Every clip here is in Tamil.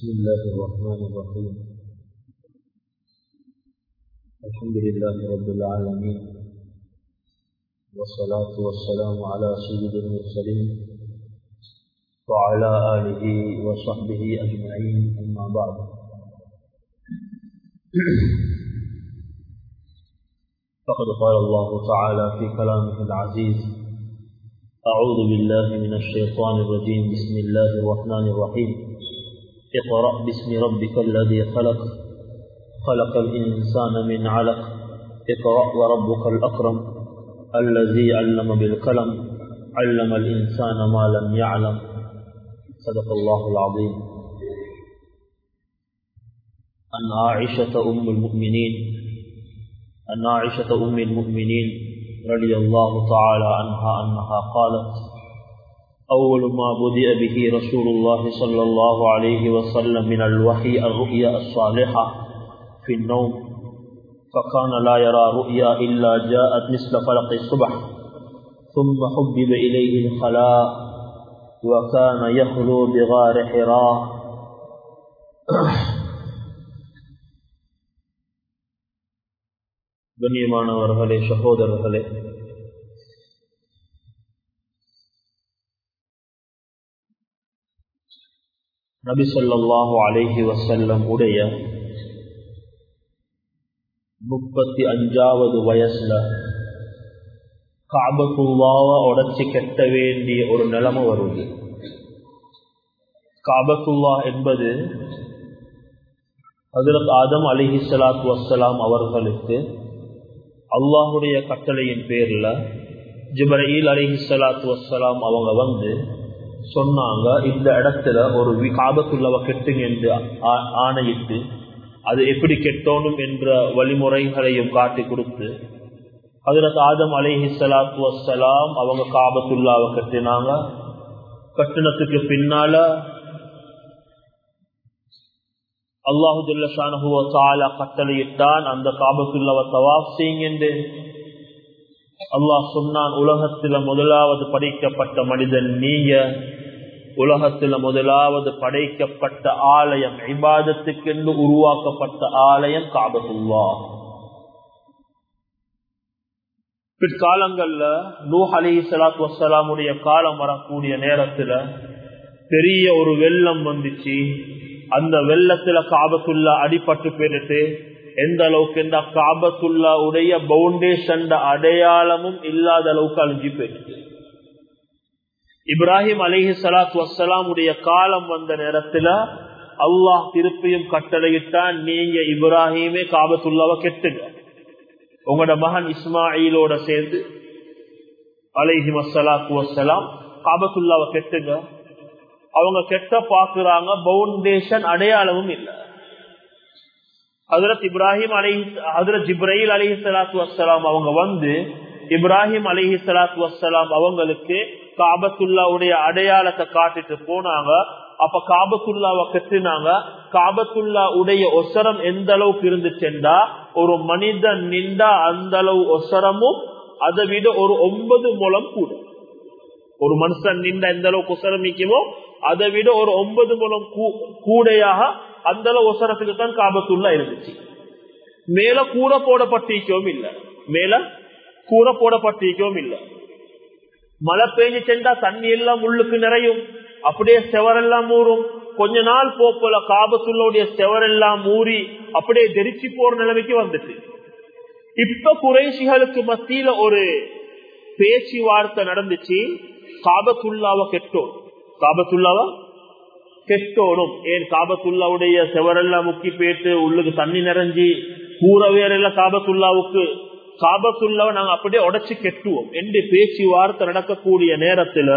بسم الله الرحمن الرحيم الحمد لله رب العالمين والصلاة والسلام على سيد المرسلين وعلى آله وصحبه أجمعين أما بعد فقد قال الله تعالى في كلامه العزيز أعوذ بالله من الشيطان الرجيم بسم الله الرحمن الرحيم اقرأ باسم ربك الذي خلق خلق الإنسان من علق اقرأ وربك الأكرم الذي علم بالقلم علم الإنسان ما لم يعلم صدق الله العظيم أن عائشة أم المؤمنين أن عائشة أم المؤمنين رضي الله تعالى عنها أنها قالت أول ما بدأ به رسول الله صلى الله عليه وسلم من الوحي الرؤيا الصالحة في النوم فكان لا يرى رؤيا إلا جاءت مثل فلق الصبح ثم حبب إليه الخلاء وكان يخلو بغار حراء கண்ணியமானவர்களே சகோதரர்களே நபி சொல்லாஹு அலேஹி வசல்லம் உடைய முப்பத்தி அஞ்சாவது வயசுல காபத்துல்லாவை உடச்சி கட்ட வேண்டிய ஒரு நிலைமை வருது காபத்துல்லா என்பது ஹசரத் ஆதம் அலிஹி சலாத்து வசலாம் அவர்களுக்கு அல்லாஹுடைய கட்டளையின் பேர்ல ஜிப்ரீல் அலிஹி சலாத்து வசலாம் அவங்க வந்து சொன்னாங்க இந்த இடத்துல ஒரு காபத்துள்ளவ கெட்டுங்க என்று ஆணையிட்டு அது எப்படி கெட்டோணும் என்ற வழிமுறைகளையும் காட்டி கொடுத்து ஹசரத் ஆதம் அலிஹி சலாத்து வசலாம் அவங்க காபத்துள்ளாவை கட்டினாங்க கட்டினத்துக்கு பின்னால அல்லாஹுல்லா கட்டளையிட்டான் அந்த காபத்துள்ளவ தவாப் செய்யுங்க அல்லாஹ் சொன்னான் உலகத்துல முதலாவது படைக்கப்பட்ட மனிதன் நீங்க உலகத்துல முதலாவது படைக்கப்பட்ட ஆலயம் இபாதத்துக்கென்று உருவாக்கப்பட்ட ஆலயம் காபத்துல்லா பிற்காலங்கள்ல நூஹ் அலி சலாத் வசலாமுடைய காலம் வரக்கூடிய நேரத்துல பெரிய ஒரு வெள்ளம் வந்துச்சு அந்த வெள்ளத்துல காபத்துல்லா அடிபட்டு போயிட்டு எந்த அளவுக்கு இந்த காபத்துல்லா உடைய பவுண்டேஷன் அடையாளமும் இல்லாத அளவுக்கு அழிஞ்சு போயிடுச்சு இப்ராஹிம் அலிஹி சலாத் வசலாம் உடைய காலம் வந்த நேரத்துல அல்லாஹ் திருப்பியும் கட்டளையிட்டான் நீங்க இப்ராஹிமே காபத்துல்லாவை கெட்டுங்க உங்களோட மகன் இஸ்மாயிலோட சேர்ந்து அலிஹி வசலாத்து வசலாம் காபத்துல்லாவை கெட்டுங்க அவங்க கெட்ட பாக்குறாங்க பவுண்டேஷன் அடையாளமும் இல்லை ஹசரத் இப்ராஹிம் அலி ஹசரத் இப்ராஹிம் அலிஹி சலாத்து வசலாம் அவங்க வந்து இப்ராஹிம் அலிஹி சலாத்து வசலாம் அவங்களுக்கு காபத்துல்லாவுடைய அடையாளத்தை காட்டிட்டு போனாங்க அப்ப காபத்துல்லாவை கட்டினாங்க காபத்துல்லா உடைய ஒசரம் எந்த அளவுக்கு இருந்துச்சுண்டா ஒரு மனிதன் நின்றா அந்த அளவு ஒசரமும் அதை விட ஒரு ஒன்பது மூலம் கூட ஒரு மனுஷன் நின்ற எந்த அளவுக்கு ஒசரம் நிற்குமோ அதை விட ஒரு ஒன்பது மூலம் கூடையாக அந்த அளவு ஒசரத்துக்கு தான் காபத்துள்ளா இருந்துச்சு மேல கூற போடப்பட்டிருக்கவும் இல்லை மேல கூற போடப்பட்டிருக்கவும் இல்லை மழை பெய்ஞ்சு சென்றா தண்ணி எல்லாம் உள்ளுக்கு நிறையும் அப்படியே செவரெல்லாம் ஊறும் கொஞ்ச நாள் போல காபத்துள்ளோடைய செவரெல்லாம் ஊறி அப்படியே தெரிச்சு போற நிலைமைக்கு வந்துட்டு இப்ப குறைசிகளுக்கு மத்தியில ஒரு பேச்சுவார்த்தை நடந்துச்சு காபத்துள்ளாவ கெட்டோம் காபத்துள்ளாவ கெட்டோனும் ஏன் காபத்துள்ளாவுடைய செவரெல்லாம் முக்கி போயிட்டு உள்ளுக்கு தண்ணி நிறைஞ்சி கூற வேறெல்லாம் காபத்துள்ளாவுக்கு காபத்துள்ளாவை நாங்க அப்படியே உடச்சு கெட்டுவோம் என்று பேச்சுவார்த்தை நடக்கக்கூடிய நேரத்துல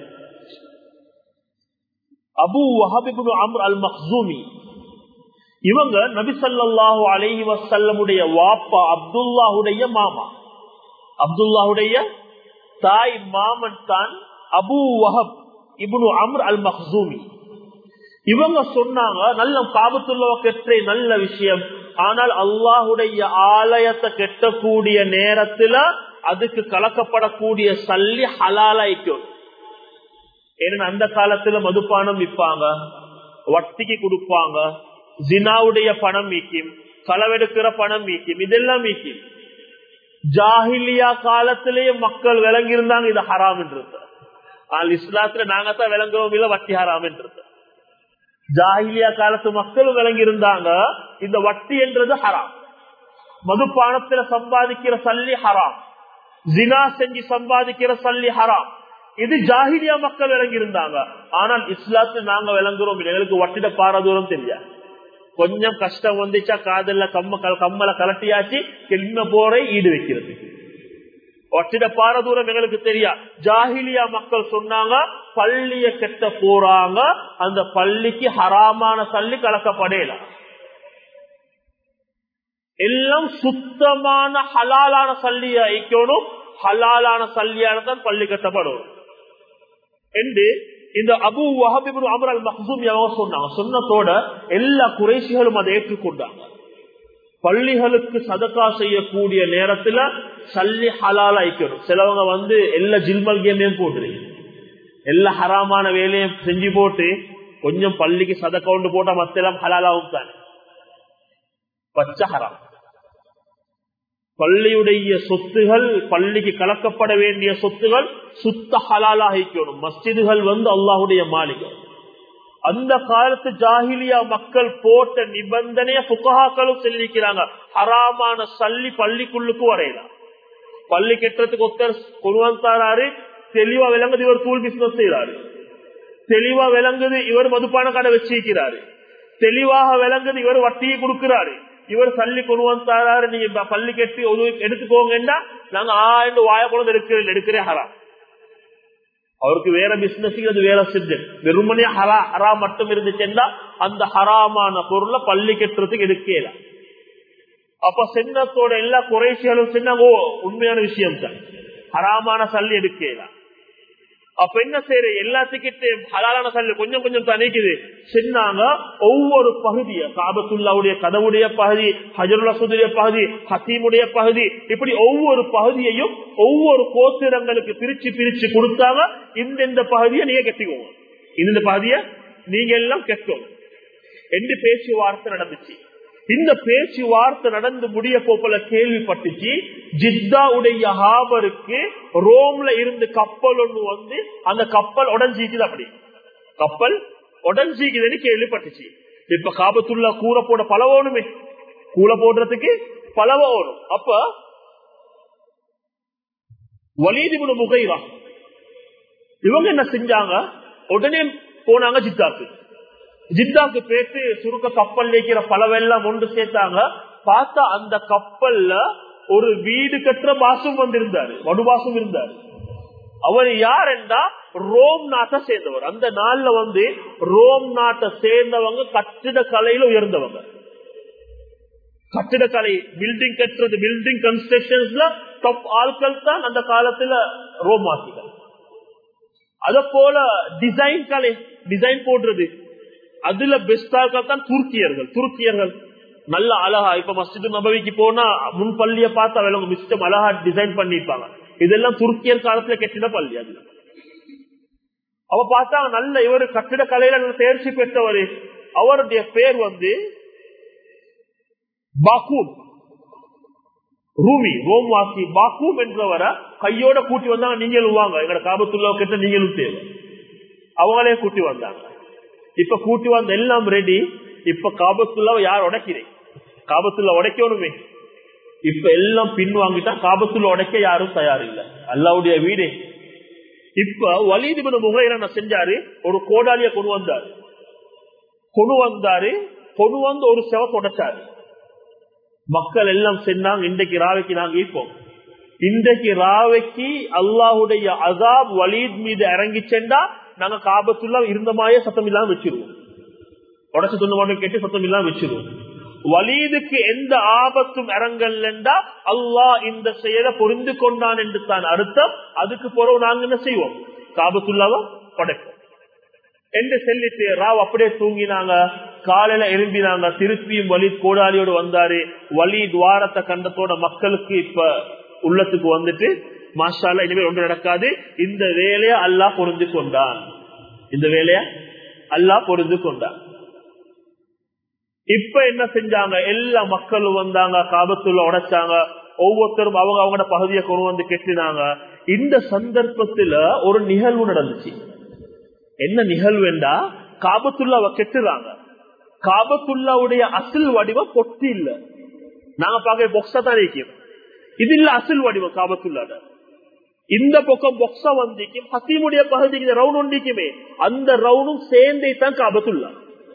அபு வஹபிபு அம்ர் அல் மக்சூமி இவங்க நபிசல்லாஹு அலஹி வசல்லமுடைய வாப்பா அப்துல்லாஹுடைய மாமா அப்துல்லாஹுடைய தாய் மாமன் தான் அபு வஹப் இபுனு அம்ர் அல் மஹூமி இவங்க சொன்னாங்க நல்ல காபத்துள்ளவ கெட்டே நல்ல விஷயம் ஆனால் அல்லாஹுடைய ஆலயத்தை கெட்டக்கூடிய நேரத்துல அதுக்கு கலக்கப்படக்கூடிய சல்லி ஹலாலாய்க்கும் ஏன்னா அந்த காலத்துல மதுபானம் விற்பாங்க வட்டிக்கு கொடுப்பாங்க ஜினாவுடைய பணம் மீக்கும் களவெடுக்கிற பணம் மீக்கும் இதெல்லாம் மீக்கும் ஜாஹிலியா காலத்திலேயே மக்கள் விளங்கி இருந்தாங்க இது ஹராம் என்றது ஆனால் இஸ்லாத்துல நாங்க தான் விளங்குவோம் இல்ல வட்டி ஹராம் என்றது ஜாஹிலியா காலத்து மக்கள் விளங்கி இருந்தாங்க இந்த வட்டி என்றது ஹராம் மதுப்பானத்துல சம்பாதிக்கிற சல்லி ஹராம் ஜினா செஞ்சு சம்பாதிக்கிற சல்லி ஹராம் இது ஜாகிலியா மக்கள் விளங்கி இருந்தாங்க ஆனால் இஸ்லாத்துல நாங்க விளங்குறோம் எங்களுக்கு வட்டிட பாரதூரம் தெரியாது கொஞ்சம் கஷ்டம் வந்துச்சா காதல்ல கம்ம கம்மல கலட்டியாச்சு என்ன போற ஈடு வைக்கிறது வட்டிட பாரதூரம் எங்களுக்கு தெரியா ஜாகிலியா மக்கள் சொன்னாங்க பள்ளிய கெட்ட போறாங்க அந்த பள்ளிக்கு ஹராமான சல்லி கலக்கப்படலாம் எல்லாம் சுத்தமான ஹலாலான சல்லிய ஐக்கணும் ஹலாலான சல்லியான தான் பள்ளி கட்டப்படும் என்று இந்த அபு வஹபிபு அமர் அல் மஹூம் சொன்னாங்க சொன்னதோட எல்லா குறைசிகளும் அதை ஏற்றுக்கொண்டாங்க பள்ளிகளுக்கு சதக்கா செய்யக்கூடிய நேரத்துல சல்லி ஹலால் ஐக்கணும் சிலவங்க வந்து எல்லா ஜில்மல் கேமையும் போட்டுறீங்க எல்லா ஹராமான வேலையும் செஞ்சு போட்டு கொஞ்சம் பள்ளிக்கு சதக்கா கொண்டு போட்டா மத்த எல்லாம் ஹலாலாவும் தானே பச்சை ஹராம் பள்ளியுடைய சொத்துகள் பள்ளிக்கு கலக்கப்பட வேண்டிய சொத்துகள் சுத்த ஹலாலாகிக்கணும் மஸ்ஜிதுகள் வந்து அல்லாஹுடைய மாளிகை அந்த காலத்து ஜாகிலியா மக்கள் போட்ட நிபந்தனைய புகஹாக்களும் சொல்லிக்கிறாங்க ஹராமான சல்லி பள்ளிக்குள்ளுக்கு வரையலாம் பள்ளி கெட்டத்துக்கு ஒருத்தர் கொண்டு தெளிவா விளங்குது இவர் தூள் பிசினஸ் செய்யறாரு தெளிவா விளங்குது இவர் மதுப்பான கடை வச்சிருக்கிறாரு தெளிவாக விளங்குது இவர் வட்டியை கொடுக்கிறாரு இவர் சல்லி கொண்டு வந்தாரு நீங்க பள்ளி கட்டி எடுத்துக்கோங்கன்னா நாங்க ஆண்டு வாய கொண்டு எடுக்கிறேன் எடுக்கிறே ஹரா அவருக்கு வேற பிசினஸ் அது வேற சப்ஜெக்ட் வெறுமனே ஹரா ஹரா மட்டும் இருந்துச்சுன்னா அந்த ஹராமான பொருளை பள்ளி கட்டுறதுக்கு எடுக்கல அப்ப சின்னத்தோட எல்லா குறைசிகளும் சின்னங்கோ உண்மையான விஷயம் தான் ஹராமான சல்லி எடுக்கலாம் அப்ப என்ன செய்யற எல்லாத்துக்கிட்டே ஹலாலான சல்லி கொஞ்சம் கொஞ்சம் தணிக்குது சின்னாங்க ஒவ்வொரு பகுதிய காபத்துல்லாவுடைய கதவுடைய பகுதி ஹஜருல் அசுடைய பகுதி ஹசீமுடைய பகுதி இப்படி ஒவ்வொரு பகுதியையும் ஒவ்வொரு கோத்திரங்களுக்கு பிரிச்சு பிரிச்சு கொடுத்தாங்க இந்த இந்த பகுதியை நீங்க கெட்டிக்கோங்க இந்த பகுதியை நீங்க எல்லாம் கெட்டோம் என்று பேச்சுவார்த்தை நடந்துச்சு இந்த பேச்சுவார்த்தை நடந்து முடிய போல கேள்விப்பட்டுச்சு ஜித்தாவுடைய ஹாபருக்கு ரோம்ல இருந்து கப்பல் ஒண்ணு வந்து அந்த கப்பல் உடஞ்சிக்குது அப்படி கப்பல் உடஞ்சிக்குதுன்னு கேள்விப்பட்டுச்சு இப்ப காபத்துள்ள கூரை போட பலவோணுமே கூரை போடுறதுக்கு பலவ ஓடும் அப்ப வலிதிபுட முகைரா இவங்க என்ன செஞ்சாங்க உடனே போனாங்க ஜித்தாக்கு ஜித்தாக்கு பேத்து சுருக்க கப்பல் வைக்கிற பலவெல்லாம் ஒன்று சேர்த்தாங்க பார்த்தா அந்த கப்பல்ல ஒரு வீடு கட்டுற பாசும் வந்திருந்தாரு வடுபாசும் இருந்தாரு அவர் யார் என்றா ரோம் நாட்டை சேர்ந்தவர் அந்த நாள்ல வந்து ரோம் நாட்டை சேர்ந்தவங்க கட்டிட கலையில உயர்ந்தவங்க கட்டிடக்கலை பில்டிங் கட்டுறது பில்டிங் கன்ஸ்ட்ரக்ஷன்ஸ்ல டாப் ஆட்கள் தான் அந்த காலத்துல ரோம் வாசிகள் அத போல டிசைன் கலை டிசைன் போடுறது அதுல பெஸ்ட் ஆட்கள் தான் துருக்கியர்கள் துருக்கியர்கள் நல்ல அழகா இப்ப மஸ்ஜிது நபவிக்கு போனா முன் பள்ளிய பார்த்தா விளங்கும் மிஸ்டம் அழகா டிசைன் பண்ணிருப்பாங்க இதெல்லாம் துருக்கியர் காலத்துல கட்டிட பள்ளி அது அவ பார்த்தா நல்ல இவர் கட்டிட கலையில தேர்ச்சி பெற்றவர் அவருடைய பேர் வந்து பாக்கூம் ரூமி ரோம் வாசி பாக்கூம் என்றவரை கையோட கூட்டி வந்தாங்க நீங்களும் வாங்க எங்க காபத்துள்ள கிட்ட நீங்களும் தேவை அவங்களே கூட்டி வந்தாங்க இப்ப கூட்டி வந்த எல்லாம் ரெடி இப்ப காபத்துள்ள யார் உடைக்கிறேன் காபத்துள்ள உடைக்கணுமே இப்ப எல்லாம் பின் வாங்கிட்டா காபத்துள்ள உடைக்க யாரும் தயார் இல்ல அல்லாவுடைய வீடு இப்ப வலிதிபன முகையில என்ன செஞ்சாரு ஒரு கோடாலிய கொண்டு வந்தாரு கொண்டு வந்தாரு கொண்டு வந்து ஒரு செவத்தை உடைச்சாரு மக்கள் எல்லாம் சென்னாங்க இன்றைக்கு ராவைக்கு நாங்க இருப்போம் இன்றைக்கு ராவைக்கு அல்லாஹுடைய அசாப் வலீத் மீது இறங்கி சென்றா நாங்க காபத்துள்ள இருந்த மாதிரியே சத்தம் இல்லாம வச்சிருவோம் உடச்சு துண்ணு கேட்டு சத்தம் இல்லாம வச்சிருவோம் வலீதுக்கு எந்த ஆபத்தும் இறங்கல்லா அல்லாஹ் இந்த செயலை புரிந்து கொண்டான் என்று தான் அர்த்தம் அதுக்கு பிறகு நாங்க என்ன செய்வோம் காபத்துள்ளாவ படைப்போம் என்று சொல்லிட்டு ராவ் அப்படியே தூங்கினாங்க காலையில எழும்பினாங்க திருப்பியும் வலீத் கோடாலியோடு வந்தாரு வலி துவாரத்தை கண்டத்தோட மக்களுக்கு இப்ப உள்ளத்துக்கு வந்துட்டு மாஷால இனிமேல் ஒன்று நடக்காது இந்த வேலைய அல்லாஹ் பொருந்து கொண்டான் இந்த வேலைய அல்லாஹ் பொருந்து கொண்டான் இப்ப என்ன செஞ்சாங்க எல்லா மக்களும் வந்தாங்க காபத்துள்ள உடைச்சாங்க ஒவ்வொருத்தரும் அவங்க அவங்களோட பகுதியை கொண்டு வந்து கெட்டினாங்க இந்த சந்தர்ப்பத்துல ஒரு நிகழ்வு நடந்துச்சு என்ன நிகழ்வுண்டா காபத்துள்ளாவை கெட்டுறாங்க காபத்துள்ளாவுடைய அசில் வடிவம் பொட்டி இல்ல நாங்க பாக்க பொக்ஸா தான் இருக்கிறோம் இது இல்ல அசில் வடிவம் காபத்துள்ளாட இந்த பக்கம் பொக்ஸா வந்திக்கும் ஹசீமுடைய பகுதிக்கு ரவுண்ட் ஒண்டிக்குமே அந்த ரவுண்டும் சேர்ந்தே தான் காபத்துள்ளா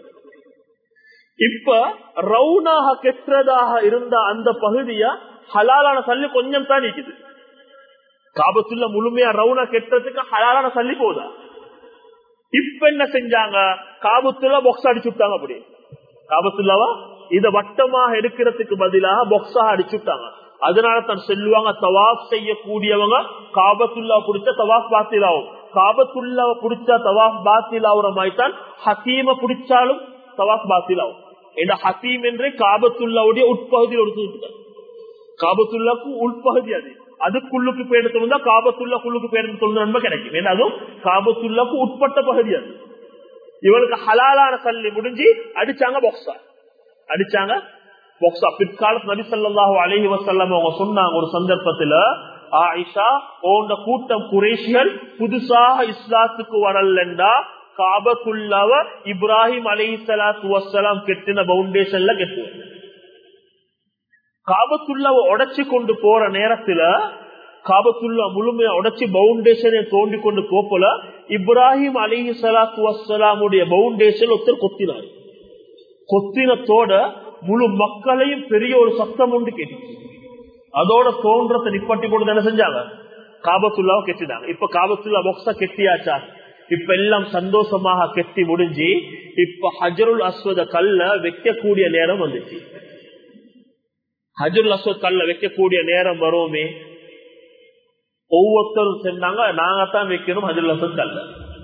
இப்ப ரவுனாக கெட்டுறதாக இருந்த அந்த பகுதிய ஹலாலான சல்லி கொஞ்சம் தான் நிக்குது காபத்துள்ள முழுமையா ரவுனா கெட்டுறதுக்கு ஹலாலான சல்லி போதா இப்ப என்ன செஞ்சாங்க காபத்துள்ள பொக்ஸ் அடிச்சு விட்டாங்க அப்படி காபத்துள்ளவா இத வட்டமாக எடுக்கிறதுக்கு பதிலாக பொக்ஸாக அடிச்சு விட்டாங்க அதனால தான் சொல்லுவாங்க தவாப் செய்யக்கூடியவங்க காபத்துல்லா பிடிச்ச தவாப் பாத்திலாவும் காபத்துல்லாவை பிடிச்சா தவாப் பாத்திலாவுற மாதிரி தான் ஹசீம பிடிச்சாலும் தவாப் பாத்திலாவும் இந்த ஹசீம் என்று காபத்துல்லாவுடைய உட்பகுதியில் எடுத்து காபத்துல்லாக்கு உட்பகுதி அது அதுக்குள்ளுக்கு பேர் சொல்லுந்தா காபத்துல்லா குள்ளுக்கு பேர் சொல்லுங்க நன்மை கிடைக்கும் ஏன்னா அதுவும் காபத்துல்லாக்கு உட்பட்ட பகுதி அது இவளுக்கு ஹலாலான சல்லி முடிஞ்சு அடிச்சாங்க பாக்ஸா அடிச்சாங்க பாக்ஸா பிற்காலத்து நபி சொல்லாஹு அலஹி வசல்லம் அவங்க சொன்னாங்க ஒரு சந்தர்ப்பத்துல ஆயிஷா ஓண்ட கூட்டம் குரேஷிகள் புதுசாக இஸ்லாத்துக்கு வரலண்டா காபத்துல்லாவ இப்ராஹிம் அலி சலாத்து வசலாம் கெட்டின பவுண்டேஷன்ல கெட்டுவேன் காபத்துல்லாவை உடைச்சு கொண்டு போற நேரத்துல காபத்துல்லா முழுமையா உடைச்சு பவுண்டேஷனை தோண்டி கொண்டு போப்பல இப்ராஹிம் அலி சலாத்து வசலாமுடைய பவுண்டேஷன் ஒருத்தர் கொத்தினார் கொத்தினத்தோட முழு மக்களையும் பெரிய ஒரு சத்தம் உண்டு கேட்டுச்சு அதோட தோன்றத்தை நிப்பட்டி போட்டு என்ன செஞ்சாங்க காபத்துல்லாவை கெட்டினாங்க இப்ப காபத்துல்லா பொக்ஸா கெட்டியாச்சா இப்ப எல்லாம் சந்தோஷமாக கெட்டி முடிஞ்சு இப்ப ஹஜருல் அஸ்வத கல்ல வைக்கக்கூடிய நேரம் வந்துச்சு ஹஜருல் அஸ்வத் கல்ல வைக்கக்கூடிய நேரம் வருவோமே ஒவ்வொருத்தரும் சொன்னாங்க நாங்கத்தான் வைக்கணும் ஹஜருல் அஸ்வத் கல்ல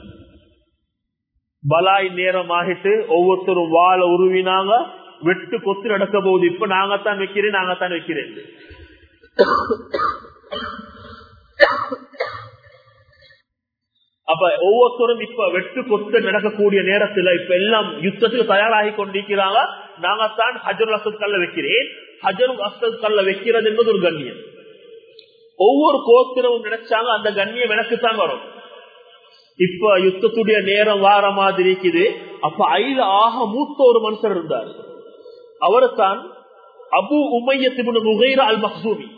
பலாய் நேரம் ஆகிட்டு ஒவ்வொருத்தரும் வாழ உருவினாங்க வெட்டு கொத்து நடக்க போகுது இப்ப நாங்கத்தான் வைக்கிறேன் நாங்கத்தான் வைக்கிறேன் அப்ப ஒவ்வொருத்தரும் இப்ப வெட்டு கொத்து நடக்கக்கூடிய நேரத்துல இப்ப எல்லாம் யுத்தத்துக்கு தயாராகி கொண்டிருக்கிறாங்க நாங்கத்தான் ஹஜர் அசத் கல்ல வைக்கிறேன் ஹஜர் அசத் கல்ல வைக்கிறது என்பது ஒரு கண்ணியம் ஒவ்வொரு கோத்திரமும் நினைச்சாங்க அந்த கண்ணியம் எனக்குத்தான் வரும் இப்ப யுத்தத்துடைய நேரம் வார மாதிரி இருக்குது அப்ப ஐல ஆக மூத்த ஒரு மனுஷர் இருந்தார் அவரு தான் அபு உமையத்தின் முகைர அல் மஹூமி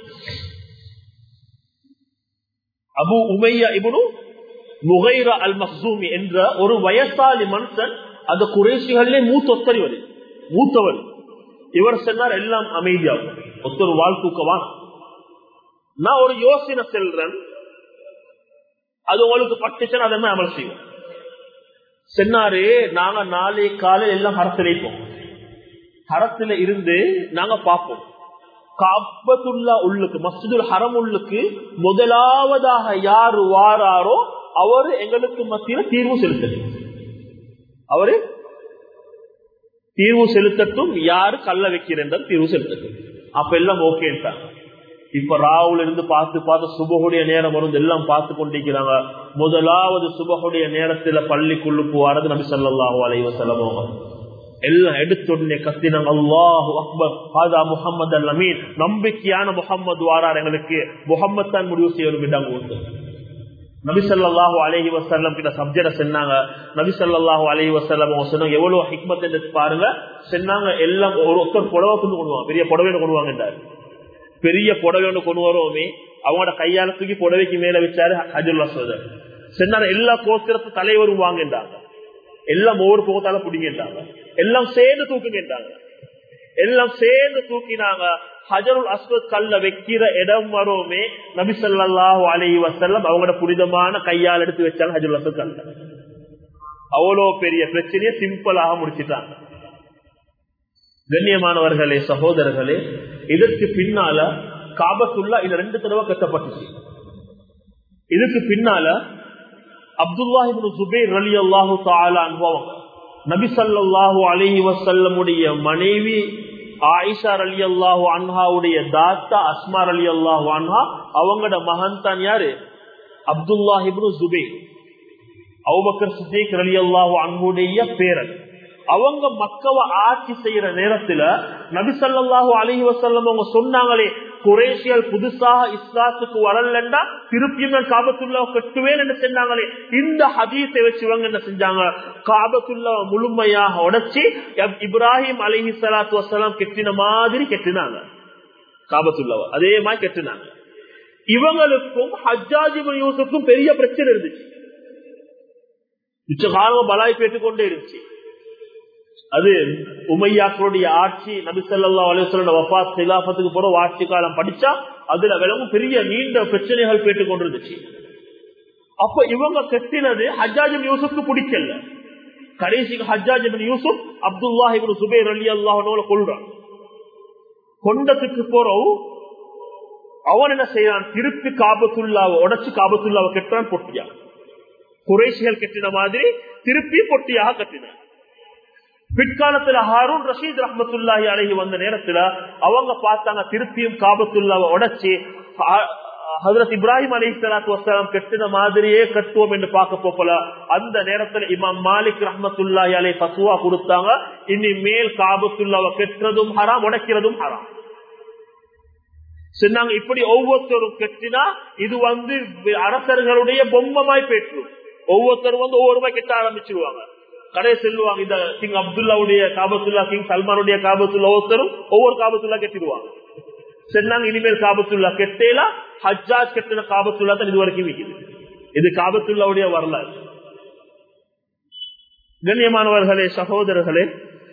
அபு உமையா இபுனு முகைரா அல் மஹூமி என்ற ஒரு வயசாலி மனுஷன் அந்த குறைசிகளிலே மூத்தொத்தறிவர் மூத்தவர் இவர் சொன்னார் எல்லாம் அமைதியாகும் ஒத்தொரு வாழ் தூக்கவான் நான் ஒரு யோசனை செல்றேன் அது உங்களுக்கு பட்டுச்சுன்னா அதை அமல் செய்வோம் சொன்னாரு நாங்க நாளை காலையில் எல்லாம் ஹரத்தில் வைப்போம் ஹரத்துல இருந்து நாங்க பார்ப்போம் காப்பத்துல்லா உள்ளுக்கு மஸ்ஜிதுல் ஹரம் உள்ளுக்கு முதலாவதாக யாரு வாராரோ அவரு எங்களுக்கு மத்தியில தீர்வு செலுத்தட்டும் அவரு தீர்வு செலுத்தட்டும் யாரு கல்ல வைக்கிறேன் தீர்வு செலுத்தட்டும் அப்ப எல்லாம் ஓகேன்ட்டாங்க இப்ப ராவுல இருந்து பார்த்து பார்த்து சுபகுடைய நேரம் வரும் எல்லாம் பார்த்து கொண்டிருக்கிறாங்க முதலாவது சுபகுடைய நேரத்துல பள்ளிக்குள்ளுக்கு வரது நபி சொல்லாஹு அலைவ செலவோங்க எல்லாம் எடுத்துடனே கத்தினாங்க அல்லாஹு அக்பர் ஹாதா முகமது அல் அமீன் நம்பிக்கையான முகமது வாரார் எங்களுக்கு முகமது தான் முடிவு செய்யணும் விட்டாங்க உண்டு நபி சொல்லாஹு அலஹி வசல்லம் கிட்ட சப்ஜெக்ட சொன்னாங்க நபி சொல்லாஹு அலஹி வசல்லம் சொன்னாங்க எவ்வளவு ஹிக்மத் என்று பாருங்க சொன்னாங்க எல்லாம் ஒரு ஒருத்தர் புடவை கொண்டு கொண்டுவாங்க பெரிய புடவை கொண்டுவாங்க பெரிய புடவை ஒன்று கொண்டு வருவோமே அவங்களோட கையால தூக்கி புடவைக்கு மேல வச்சாரு ஹஜுல்லா சோதர் சொன்னாரு எல்லா கோத்திரத்து தலைவரும் வாங்கின்றாங்க எல்லாம் ஒவ்வொரு போகத்தால பிடிங்கிட்டாங்க எல்லாம் சேர்ந்து தூக்குங்கிட்டாங்க எல்லாம் சேர்ந்து தூக்கினாங்க ஹஜருல் அஸ்வத் கல்ல வைக்கிற இடம் வருமே நபி சொல்லாஹு அலி வசல்லம் அவங்களோட புனிதமான கையால் எடுத்து வச்சாங்க ஹஜருல் அஸ்வத் கல்ல அவ்வளவு பெரிய பிரச்சனையை சிம்பிளாக முடிச்சிட்டாங்க கண்ணியமானவர்களே சகோதரர்களே இதற்கு பின்னால காபத்துல்லா இது ரெண்டு தடவை கட்டப்பட்டுச்சு இதுக்கு பின்னால அப்துல்லாஹிபின் சுபேர் அலி அல்லாஹு தாலா அனுபவம் நபி சல்லாஹூ அலஹி வசல்லமுடைய மனைவி ஆயிஷார் அலி அல்லாஹு அன்ஹாவுடைய தாத்தா அஸ்மார் அலி அல்லாஹு அன்ஹா அவங்களோட மகன் தான் யாரு அப்துல்லாஹிபின் சுபேர் அவுபக்கர் சித்திக் அலி அல்லாஹு அன்புடைய பேரன் அவங்க மக்கவை ஆட்சி செய்யற நேரத்துல நபிசல்லாஹு அலஹி வசல்லம் அவங்க சொன்னாங்களே குரேஷியல் புதுசாக இஸ்லாத்துக்கு வரலண்டா திருப்பியும் நான் காபத்துல்லா கட்டுவேன் என்று சொன்னாங்களே இந்த ஹதீஸை வச்சு இவங்க என்ன செஞ்சாங்க காபத்துல்லா முழுமையாக உடைச்சி இப்ராஹிம் அலிஹி சலாத்து வசலாம் கெட்டின மாதிரி கெட்டினாங்க காபத்துல்லாவ அதே மாதிரி கெட்டினாங்க இவங்களுக்கும் ஹஜ்ஜாஜிபன் யூசுக்கும் பெரிய பிரச்சனை இருந்துச்சு மிச்ச காலம் பலாய் பேட்டுக்கொண்டே இருந்துச்சு அது உமையாக்களுடைய ஆட்சி நபிசல்லா அலுவலோட வஃத் சிலாபத்துக்கு போற ஆட்சி காலம் படிச்சா அதுல விளங்கும் பெரிய நீண்ட பிரச்சனைகள் பேட்டுக் கொண்டிருந்துச்சு அப்ப இவங்க கட்டினது ஹஜ்ஜாஜின் யூசுப்க்கு பிடிக்கல கடைசிக்கு ஹஜ்ஜாஜிபின் யூசுப் அப்துல்லாஹிபின் சுபேர் அலி அல்லாஹனோட கொள்றான் கொண்டதுக்கு போறோம் அவன் என்ன செய்யறான் திருப்பி காபத்துல்லாவை உடச்சு காபத்துல்லாவை கெட்டான் பொட்டியா குறைசிகள் கட்டின மாதிரி திருப்பி பொட்டியாக கட்டினான் பிற்காலத்துல ஹாரூன் ரஷீத் ரஹமத்துல்லாஹி அழகி வந்த நேரத்துல அவங்க பார்த்தாங்க திருப்பியும் காபத்துல்லாவை உடைச்சு ஹசரத் இப்ராஹிம் அலி சலாத்து வசலாம் கட்டின மாதிரியே கட்டுவோம் என்று பார்க்க போப்பல அந்த நேரத்துல இமாம் மாலிக் ரஹமத்துல்லாஹி அலை பசுவா கொடுத்தாங்க இனி மேல் காபத்துல்லாவை கெட்டுறதும் ஹராம் உடைக்கிறதும் ஹராம் சொன்னாங்க இப்படி ஒவ்வொருத்தரும் கெட்டினா இது வந்து அரசர்களுடைய பொம்மமாய் பெற்று ஒவ்வொருத்தரும் வந்து ஒவ்வொரு ரூபாய் கெட்ட ஆரம்பிச்சிருவாங்க கடை செல்லுவாங்க இந்த கிங் அப்துல்லாவுடைய காபத்துல்லா கிங் சல்மானுடைய காபத்துல்லா ஒவ்வொருத்தரும் ஒவ்வொரு காபத்துல்லா கெட்டிடுவாங்க சொன்னாங்க இனிமேல் காபத்துல்லா கெட்டேலா ஹஜ்ஜாஜ் கெட்டின காபத்துல்லா தான் இது வரைக்கும் விற்குது இது காபத்துல்லாவுடைய வரலாறு கண்ணியமானவர்களே சகோதரர்களே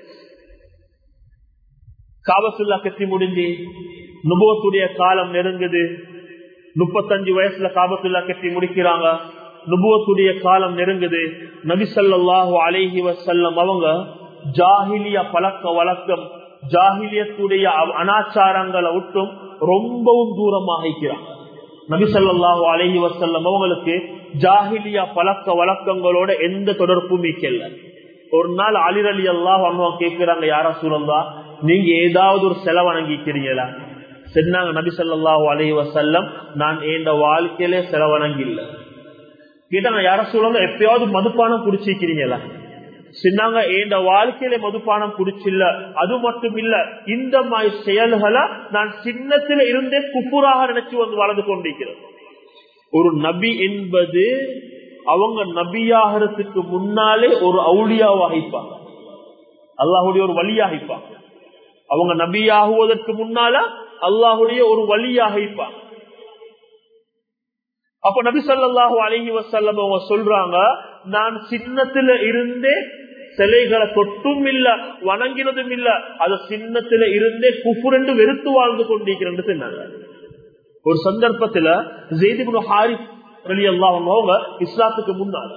காபத்துல்லா கெட்டி முடிஞ்சு நுபோத்துடைய காலம் நெருங்குது முப்பத்தஞ்சு வயசுல காபத்துல்லா கெட்டி முடிக்கிறாங்க நுபுவத்துடைய காலம் நெருங்குது நபிசல்லாஹு அலேஹி வசல்லம் அவங்க ஜாகிலிய பழக்க வழக்கம் ஜாகிலியத்துடைய அனாச்சாரங்களை விட்டும் ரொம்பவும் தூரமாக இருக்கிறாங்க நபிசல்லாஹு அலேஹி வசல்லம் அவங்களுக்கு ஜாகிலியா பழக்க வழக்கங்களோட எந்த தொடர்பும் இல்லை ஒரு நாள் அலிர் அலி அல்லாஹ் அனுபவம் கேட்கிறாங்க யாரா சூழந்தா நீங்க ஏதாவது ஒரு செலவணங்கிக்கிறீங்களா சொன்னாங்க நபி சொல்லாஹு அலஹி வசல்லம் நான் என் வாழ்க்கையிலே செலவணங்கி இல்லை கேட்டாங்க யார சொல்லுங்க எப்பயாவது மதுப்பானம் குடிச்சிருக்கிறீங்களா சொன்னாங்க என் வாழ்க்கையில மதுப்பானம் குடிச்சில்ல அது மட்டும் இல்ல இந்த மாதிரி செயல்களை நான் சின்னத்துல இருந்தே குப்புராக நினைச்சு வந்து வளர்ந்து கொண்டிருக்கிறேன் ஒரு நபி என்பது அவங்க நபியாகிறதுக்கு முன்னாலே ஒரு அவுளியா வகிப்பாங்க அல்லாஹுடைய ஒரு வழியாகிப்பாங்க அவங்க நபியாகுவதற்கு முன்னால அல்லாஹுடைய ஒரு வழியாகிப்பாங்க அப்ப நபி சொல்லாஹு அலஹி வசல்லம் அவங்க சொல்றாங்க நான் சின்னத்துல இருந்தே சிலைகளை தொட்டும் இல்ல வணங்கினதும் இல்ல அது சின்னத்துல இருந்தே குஃபுரெண்டு வெறுத்து வாழ்ந்து கொண்டிருக்கிறேன் சொன்னாங்க ஒரு சந்தர்ப்பத்துல ஜெய்திபுன் ஹாரிஸ் அலி அவங்க இஸ்லாத்துக்கு முன்னால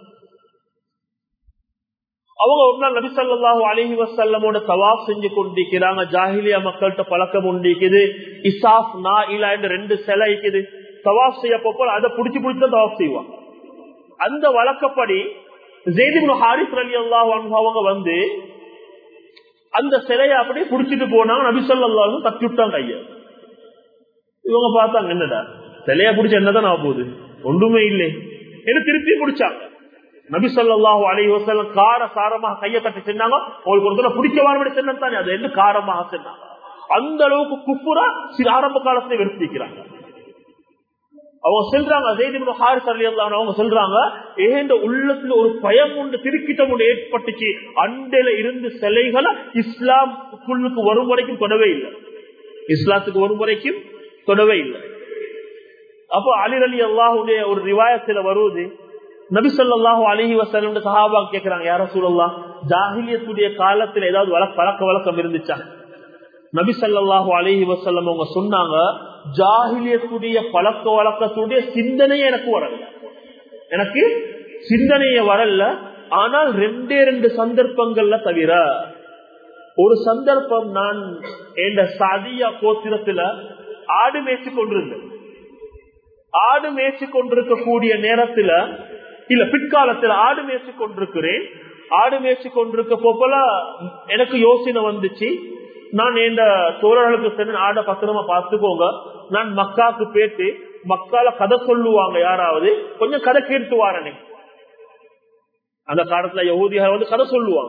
அவங்க ஒரு நாள் நபிசல்லாஹு அலஹி வசல்லமோட தவாப் செஞ்சு கொண்டிருக்கிறாங்க ஜாகிலியா மக்கள்கிட்ட பழக்கம் உண்டிக்குது இசாப் நா இலா என்று ரெண்டு சிலை இருக்குது தவாப் செய்ய போப்போல் அதை புடிச்சு புடிச்சு தவாப் செய்வாங்க அந்த வழக்கப்படி ஜெய்திபுன் ஹாரிஸ் அலி அல்லாஹ் அவங்க வந்து அந்த சிலையை அப்படியே புடிச்சிட்டு போனாங்க நபிசல்லாஹும் தட்டி விட்டாங்க ஐயா இவங்க பார்த்தாங்க என்னடா சிலைய பிடிச்ச என்னதான் ஆக போகுது ஒன்றுமே இல்லை என்று திருப்பி பிடிச்சாங்க நபி சொல்லாஹு அலி வசல்லம் கார சாரமாக கையை தட்டி சென்னாங்க உங்களுக்கு ஒரு தடவை பிடிக்க வாரபடி சென்ன தானே அது என்ன காரமாக சென்னாங்க அந்த அளவுக்கு குப்புரா சில ஆரம்ப காலத்துல வெறுப்பிக்கிறாங்க அவங்க சொல்றாங்க ஜெய்திபுன் ஹாரிஸ் அலி அல்லாஹ் அவங்க சொல்றாங்க ஏண்ட உள்ளத்துல ஒரு பயம் உண்டு திருக்கிட்டம் ஒன்று ஏற்பட்டுச்சு அண்டையில இருந்து சிலைகளை இஸ்லாமுக்குள்ளுக்கு வரும் வரைக்கும் தொடவே இல்லை இஸ்லாத்துக்கு வரும் வரைக்கும் தொடவே இல்லை அப்போ அலிர் அலி அல்லாஹுடைய ஒரு ரிவாயத்துல வருவது நபி சொல்லாஹு அலஹி வசலம் சஹாபா கேட்கிறாங்க யார சூழல்லாம் ஜாகிலியத்துடைய காலத்துல ஏதாவது வழக்க பழக்க வழக்கம் இருந்துச்சா நபி சல்லாஹு அலஹி வசல்லம் அவங்க சொன்னாங்க ஜாகிலியத்துடைய பழக்க வழக்கத்துடைய சிந்தனையே எனக்கு வரல எனக்கு சிந்தனைய வரல ஆனால் ரெண்டே ரெண்டு சந்தர்ப்பங்கள்ல தவிர ஒரு சந்தர்ப்பம் நான் என் சதியா கோத்திரத்துல ஆடு மேய்ச்சி கொண்டிருந்தேன் ஆடு மேய்ச்சி கொண்டிருக்கக்கூடிய நேரத்துல இல்ல பிற்காலத்துல ஆடு மேய்ச்சி கொண்டிருக்கிறேன் ஆடு மேய்ச்சி கொண்டிருக்க போல எனக்கு யோசனை வந்துச்சு நான் என் தோழர்களுக்கு சென்று ஆடை பத்திரமா பார்த்துக்கோங்க நான் மக்காக்கு பேட்டு மக்கால கதை சொல்லுவாங்க யாராவது கொஞ்சம் கதை கேட்டு வாரனே அந்த காலத்துல யகுதியார் வந்து கதை சொல்லுவாங்க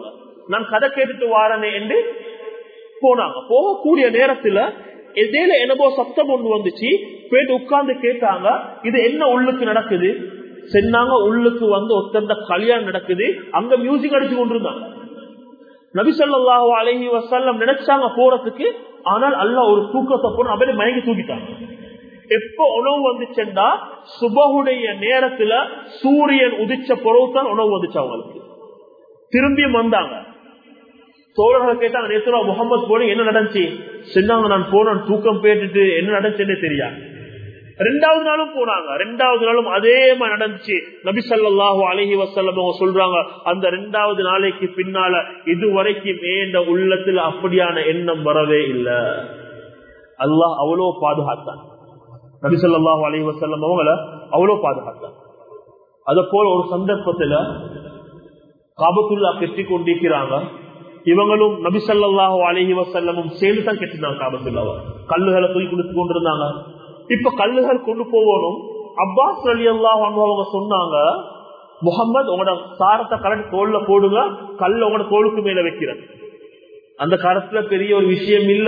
நான் கதை கேட்டுட்டு வாரனே என்று போனாங்க போகக்கூடிய நேரத்துல எதேல என்னமோ சத்தம் ஒண்ணு வந்துச்சு போயிட்டு உட்கார்ந்து கேட்டாங்க இது என்ன உள்ளுக்கு நடக்குது சொன்னாங்க உள்ளுக்கு வந்து ஒத்தந்த கல்யாணம் நடக்குது அங்க மியூசிக் அடிச்சு கொண்டிருந்தாங்க நபிசல்லாஹு அலஹி வசல்லம் நினைச்சாங்க போறதுக்கு ஆனால் அல்ல ஒரு தூக்கத்தை போன அப்படியே மயங்கி தூக்கிட்டாங்க எப்ப உணவு வந்துச்சுன்னா சுபகுடைய நேரத்துல சூரியன் உதிச்ச பொறவுதான் உணவு வந்துச்சு அவங்களுக்கு திரும்பியும் வந்தாங்க தோழர்களை கேட்டாங்க நேற்று முகமது போன என்ன நடந்துச்சு சொன்னாங்க நான் போனேன் தூக்கம் போயிட்டு என்ன நடந்துச்சுன்னே தெரியாது ரெண்டாவது நாளும் போனாங்க ரெண்டாவது நாளும் அதே மாதிரி நடந்துச்சு நபி சல்லாஹு அலஹி வசல்லம் அவங்க சொல்றாங்க அந்த ரெண்டாவது நாளைக்கு பின்னால இதுவரைக்கும் ஏண்ட உள்ளத்துல அப்படியான எண்ணம் வரவே இல்லை அல்லாஹ் அவ்வளோ பாதுகாத்தான் நபி சொல்லாஹு அலஹி வசல்லம் அவங்கள அவ்வளோ பாதுகாத்தான் அத போல ஒரு சந்தர்ப்பத்துல காபத்துல்லா கெட்டி கொண்டிருக்கிறாங்க இவங்களும் நபி சல்லாஹு அலஹி வசல்லமும் சேர்ந்து தான் கெட்டினாங்க காபத்துல்லாவை கல்லுகளை தூக்கி கொடுத்து கொண்டிருந்தாங்க இப்ப கல்லுகள் கொண்டு போகணும் அப்பாஸ் அலி அல்லாஹ் அவங்க சொன்னாங்க முகமது உங்களோட சாரத்தை கலட்டு தோல்ல போடுங்க கல் உங்களோட தோளுக்கு மேல வைக்கிறது அந்த காலத்துல பெரிய ஒரு விஷயம் இல்ல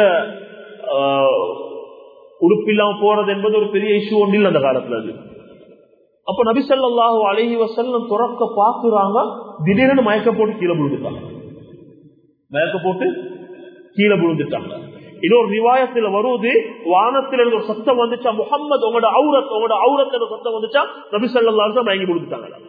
உடுப்பில்லாம போறது என்பது ஒரு பெரிய இஷ்யூ ஒன்று இல்லை அந்த காலத்துல அது அப்ப நபிசல்லாஹு அழகி வசல்லம் துறக்க பாக்குறாங்க திடீர்னு மயக்க போட்டு கீழே விழுந்துட்டாங்க மயக்க போட்டு கீழே விழுந்துட்டாங்க இன்னொரு ரிவாயத்துல வருவது வானத்துல ஒரு சத்தம் வந்துச்சா முகம்மது உங்களோட அவுரத் உங்களோட அவுரத்துல சத்தம் வந்துச்சா நபி சொல்லா மயங்கி விழுந்துட்டாங்க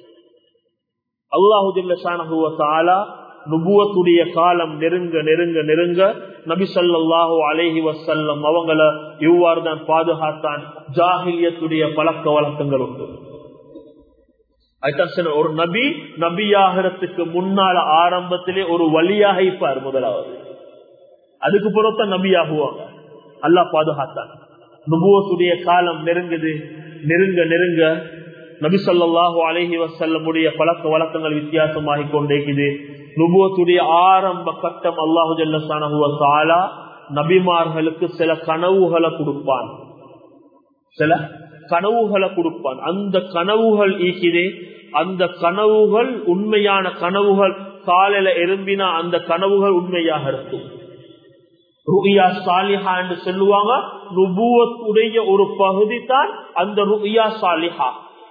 அல்லாஹு நுபுவத்துடைய காலம் நெருங்க நெருங்க நெருங்க நபி சொல்லாஹு அலேஹி வசல்லம் அவங்கள இவ்வாறு தான் பாதுகாத்தான் ஜாகிலியத்துடைய பழக்க வழக்கங்கள் உண்டு ஒரு நபி நபியாகிறதுக்கு முன்னால ஆரம்பத்திலே ஒரு வழியாக இருப்பார் முதலாவது அதுக்கு பிறத்தான் நபியாகுவாங்க அல்லாஹ் பாதுகாத்தான் நுபுவத்துடைய காலம் நெருங்குது நெருங்க நெருங்க நபி சொல்லாஹு அலஹி வசல்லமுடைய பழக்க வழக்கங்கள் வித்தியாசமாகிக் கொண்டேக்குது நுபுவத்துடைய ஆரம்ப கட்டம் அல்லாஹு ஜல்லா நபிமார்களுக்கு சில கனவுகளை கொடுப்பான் சில கனவுகளை கொடுப்பான் அந்த கனவுகள் ஈக்கிறே அந்த கனவுகள் உண்மையான கனவுகள் காலையில எறும்பினா அந்த கனவுகள் உண்மையாக இருக்கும் ருபியா சாலிஹா என்று சொல்லுவாங்க நுபுவத்துடைய ஒரு பகுதி தான் அந்த ருபியா சாலிஹா